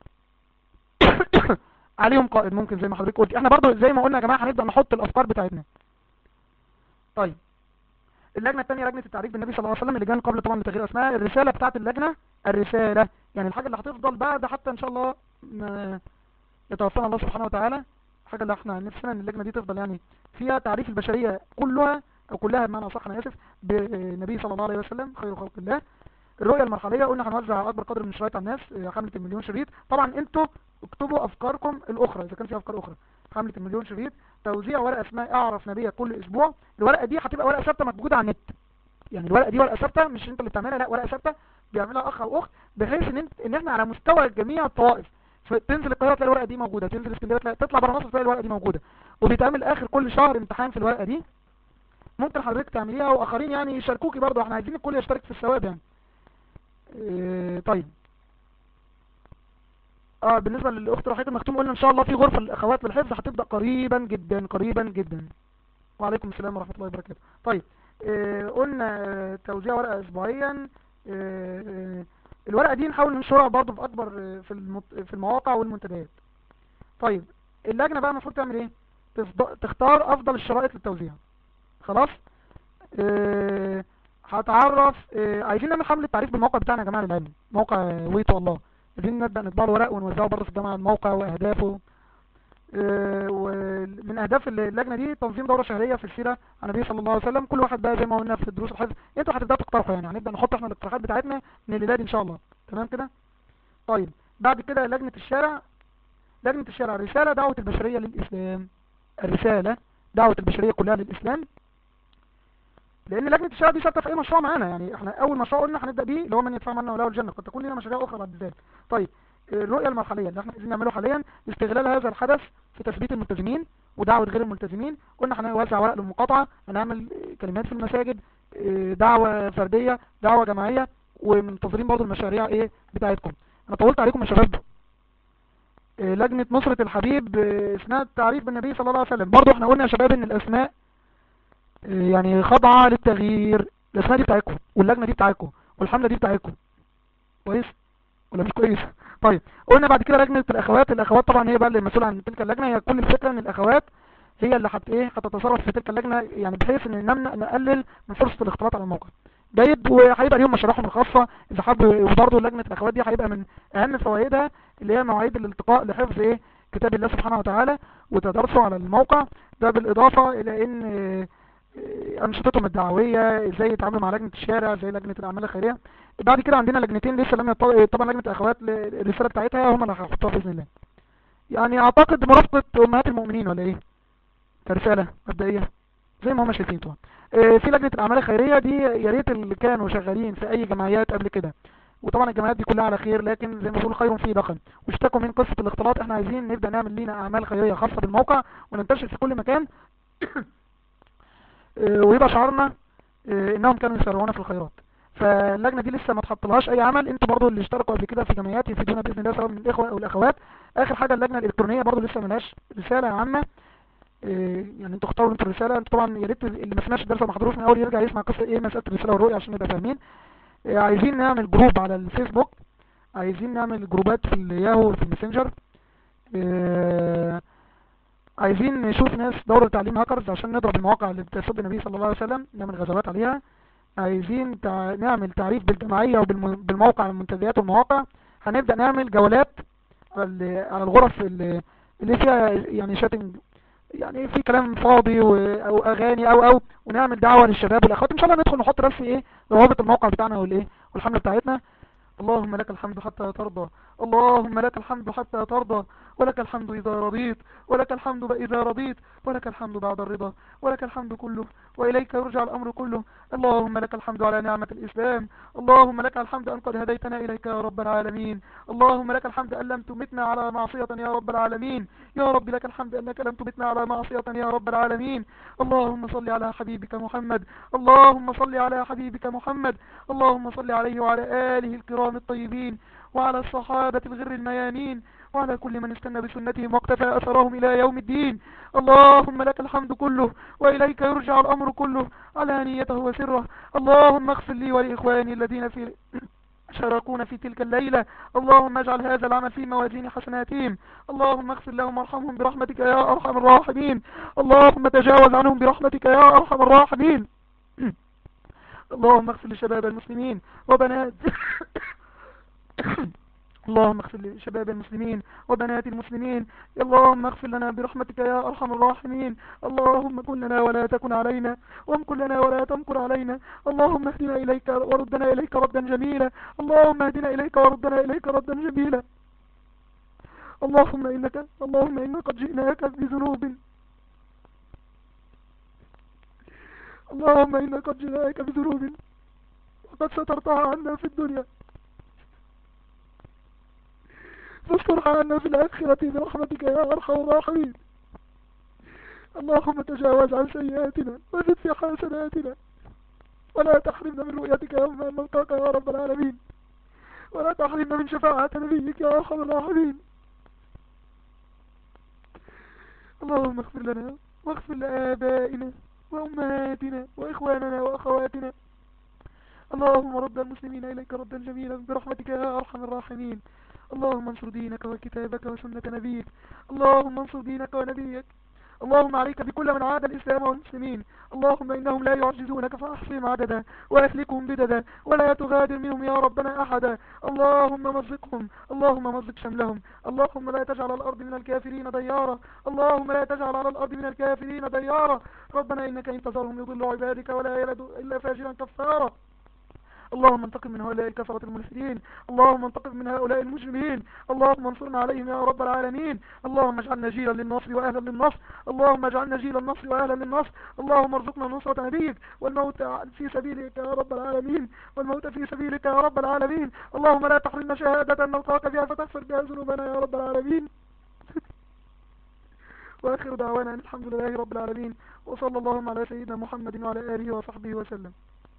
عليهم قائد ممكن زي ما حضرتك قلت احنا برضو زي ما قلنا يا جماعة هنبدأ نحط الافكار بتاعتنا طيب اللجنة الثانية لجنة التعريف بالنبي صلى الله عليه وسلم اللي جان قبل طبعا لتغيير اسمها الرسالة بتاعت اللجنة الرسالة يعني الحاجة اللي هتفضل بعد حتى ان شاء الله ما يتوفانا الله سبحانه وتعالى الحاجة اللي احنا نفسنا ان اللجنة دي تفضل يعني فيها تعريف البشرية كلها او كلها بمعنى صح انا اسف بالنبي صلى الله عليه وسلم خير خلق الله الرؤية المرحلية قلنا هنوزع اكبر قدر من الشرايط على الناس اه، حملة المليون شريط طبعا انتوا اكتبوا افكاركم الاخرى اذا كان في افكار اخرى حملة المليون شريط توزيع ورقة اسمها اعرف نبيك كل اسبوع الورقة دي هتبقى ورقة ثابتة موجودة على النت يعني الورقة دي ورقة ثابتة مش انت اللي بتعملها لا ورقة ثابتة بيعملها اخ او اخت بحيث ان انت ان احنا على مستوى جميع الطوائف فتنزل القاهرة تلاقي الورقة دي موجودة تنزل اسكندرية تلاقي تطلع بره مصر تلاقي الورقة دي موجودة وبيتعمل اخر كل شهر امتحان في الورقة دي ممكن حضرتك تعمليها واخرين يعني يشاركوكي برضه احنا عايزين الكل يشترك في الثواب يعني اه طيب اه بالنسبة للاخت رحيق المختوم قلنا ان شاء الله في غرفة للاخوات للحفظ هتبدأ قريبا جدا قريبا جدا وعليكم السلام ورحمة الله وبركاته طيب آه قلنا آه توزيع ورقة اسبوعيا آه آه الورقة دي نحاول ننشرها برضو في اكبر آه، في المط... في المواقع والمنتديات طيب اللجنة بقى المفروض تعمل ايه تفض- تختار افضل الشرائط للتوزيع خلاص آه، هتعرف آه، عايزين نعمل حملة تعريف بالموقع بتاعنا يا جماعة للعلم موقع آه، ويتو الله عايزين نبدأ نطبع له ورق ونوزعه برضه في الجامعة الموقع واهدافه آه، ومن اهداف اللجنة دي تنظيم دورة شهرية في السيرة عن النبي صلى الله عليه وسلم كل واحد بقى زي ما قلنا في الدروس الحفظ انتوا هتبدأوا تقترحوا يعني هنبدأ نحط احنا الاقتراحات بتاعتنا من الليلة دي ان شاء الله تمام كده طيب بعد كده لجنة الشارع لجنة الشارع رسالة دعوة البشرية للإسلام الرسالة دعوة البشرية كلها للإسلام لأن لجنة الشارع دي شاركة في أي مشروع معانا يعني احنا أول مشروع قلنا هنبدأ بيه اللي هو من يدفع منا وله الجنة قد تكون لنا مشاريع أخرى بعد ذلك طيب الرؤية المرحلية اللي احنا عايزين نعمله حاليا استغلال هذا الحدث في تثبيت الملتزمين ودعوة غير الملتزمين قلنا هنوزع ورق للمقاطعة هنعمل كلمات في المساجد اه، دعوة فردية دعوة جماعية ومنتظرين برضو المشاريع ايه بتاعتكم انا طولت عليكم يا شباب اه، لجنة نصرة الحبيب اه، اسمها التعريف بالنبي صلى الله عليه وسلم برضو احنا قلنا يا شباب ان الاسماء اه، يعني خاضعة للتغيير الاسماء دي بتاعتكم واللجنة دي بتاعتكم والحملة دي بتاعتكم كويس ولا مش كويس طيب قلنا بعد كده لجنة الاخوات الاخوات طبعا هي بقى اللي مسؤولة عن تلك اللجنة هي كل الفكرة ان الاخوات هي اللي حت ايه هتتصرف في تلك اللجنة يعني بحيث ان نمنع نقلل من فرصة الاختلاط على الموقع جيد وهيبقى ليهم مشاريعهم الخاصة اذا حبوا وبرضه لجنة الاخوات دي هيبقى من اهم فوائدها اللي هي مواعيد الالتقاء لحفظ ايه كتاب الله سبحانه وتعالى وتدرسه على الموقع ده بالاضافة الى ان آه، آه، انشطتهم الدعوية ازاي يتعاملوا مع لجنة الشارع زي لجنة الاعمال الخيرية بعد كده عندنا لجنتين لسه لم يط- طبعا لجنة الاخوات الرسالة بتاعتها هم اللي هيحطوها باذن الله يعني اعتقد مرافقة امهات المؤمنين ولا ايه كرسالة مبدئية زي ما هم شايفين طبعا آه، في لجنة الأعمال الخيرية دي يا ريت اللي كانوا شغالين في أي جمعيات قبل كده وطبعا الجمعيات دي كلها على خير لكن زي ما بيقولوا خير فيه دخل واشتكوا من قصة الاختلاط احنا عايزين نبدأ نعمل لينا أعمال خيرية خاصة بالموقع وننتشر في كل مكان آه، ويبقى شعارنا آه، انهم كانوا يسرعونا في الخيرات فاللجنة دي لسه ما تحطلهاش اي عمل انتوا برضو اللي اشتركوا قبل كده في جمعيات يفيدونا باذن الله سواء من الاخوة او الاخوات اخر حاجة اللجنة الالكترونية برضو لسه ملهاش رسالة عامة إيه، يعني انتوا اختاروا انتوا الرسالة انتوا طبعا يا ريت اللي ما سمعش الدرس وما حضروش من اول يرجع يسمع قصة ايه مسألة الرسالة والرؤية عشان نبقى فاهمين إيه، عايزين نعمل جروب على الفيسبوك عايزين نعمل جروبات في الياهو وفي الماسنجر إيه، عايزين نشوف ناس دورة تعليم هاكرز عشان نضرب المواقع اللي بتسب النبي صلى الله عليه وسلم نعمل غزوات عليها عايزين تع... نعمل تعريف بالجمعية وبالموقع المنتديات والمواقع هنبدأ نعمل جولات على ال- على الغرف اللي اللي فيها يعني شاتنج يعني في كلام فاضي و... او اغاني او او ونعمل دعوة للشباب والاخوات ان شاء الله ندخل نحط بس ايه روابط الموقع بتاعنا والايه والحملة بتاعتنا اللهم لك الحمد حتى ترضى اللهم لك الحمد حتى ترضى ولك الحمد إذا رضيت ولك الحمد إذا رضيت ولك الحمد بعد الرضا ولك الحمد كله وإليك يرجع الأمر كله اللهم لك الحمد على نعمة الإسلام اللهم لك الحمد أن قد هديتنا إليك يا رب العالمين اللهم لك الحمد أن لم تمتنا على معصية يا رب العالمين يا رب لك الحمد أنك لم تمتنا على معصية يا رب العالمين اللهم صل على حبيبك محمد اللهم صل على حبيبك محمد اللهم صل عليه وعلى آله الكرام الطيبين وعلى الصحابة الغر الميامين وعلى كل من استنى بسنتهم واقتفى أثرهم إلى يوم الدين اللهم لك الحمد كله وإليك يرجع الأمر كله على نيته وسره اللهم اغفر لي ولإخواني الذين في شاركونا في تلك الليلة اللهم اجعل هذا العمل في موازين حسناتهم اللهم اغفر لهم وارحمهم برحمتك يا أرحم الراحمين اللهم تجاوز عنهم برحمتك يا أرحم الراحمين اللهم اغفر لشباب المسلمين وبنات اللهم اغفر لشباب المسلمين وبنات المسلمين اللهم اغفر لنا برحمتك يا أرحم الراحمين اللهم كن لنا ولا تكن علينا وامكر لنا ولا تمكر علينا اللهم اهدنا إليك وردنا إليك ردا جميلا اللهم اهدنا إليك وردنا إليك ردا جميلا اللهم إنك اللهم إنا قد جئناك بذنوب اللهم إنا قد جئناك بذنوب وقد سترتها عنا في الدنيا فاسترها عنا في الآخرة برحمتك يا أرحم الراحمين اللهم تجاوز عن سيئاتنا وزد في حسناتنا ولا تحرمنا من رؤيتك يوم أن نلقاك يا رب العالمين ولا تحرمنا من شفاعة نبيك يا أرحم الراحمين اللهم اغفر لنا واغفر لآبائنا وأمهاتنا وإخواننا وأخواتنا اللهم رد المسلمين إليك ردا جميلا برحمتك يا أرحم الراحمين اللهم انصر دينك وكتابك وسنة نبيك اللهم انصر دينك ونبيك اللهم عليك بكل من عاد الإسلام والمسلمين اللهم إنهم لا يعجزونك فأحصهم عددا وأهلكهم بددا ولا تغادر منهم يا ربنا أحدا اللهم مزقهم اللهم مزق شملهم اللهم لا تجعل على الأرض من الكافرين ديارا اللهم لا تجعل على الأرض من الكافرين ديارا ربنا إنك إن تذرهم يضلوا عبادك ولا يلد إلا فاجرا كفارا اللهم انتقم من هؤلاء الكفرة الملحدين اللهم انتقم من هؤلاء المجرمين اللهم انصرنا عليهم يا رب العالمين اللهم اجعلنا جيلا للنصر واهلا للنصر اللهم اجعلنا جيلا للنصر واهلا للنصر اللهم ارزقنا نصرة نبيك والموت في سبيلك يا رب العالمين والموت في سبيلك يا رب العالمين اللهم لا تحرمنا شهادة نلقاك بها فتغفر بها ذنوبنا يا رب العالمين واخر دعوانا ان الحمد لله رب العالمين وصلى اللهم على سيدنا محمد وعلى اله وصحبه وسلم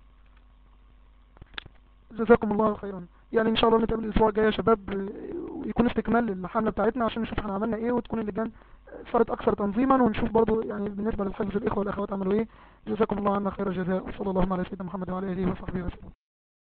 جزاكم الله خيرا يعني ان شاء الله نتقابل الاسبوع الجاي يا شباب ويكون استكمال للحملة بتاعتنا عشان نشوف احنا عملنا ايه وتكون اللجان صارت اكثر تنظيما ونشوف برضو يعني بالنسبة للحفظ الاخوة والاخوات عملوا ايه جزاكم الله عنا خير الجزاء وصلى الله على سيدنا محمد وعلى اله وصحبه وسلم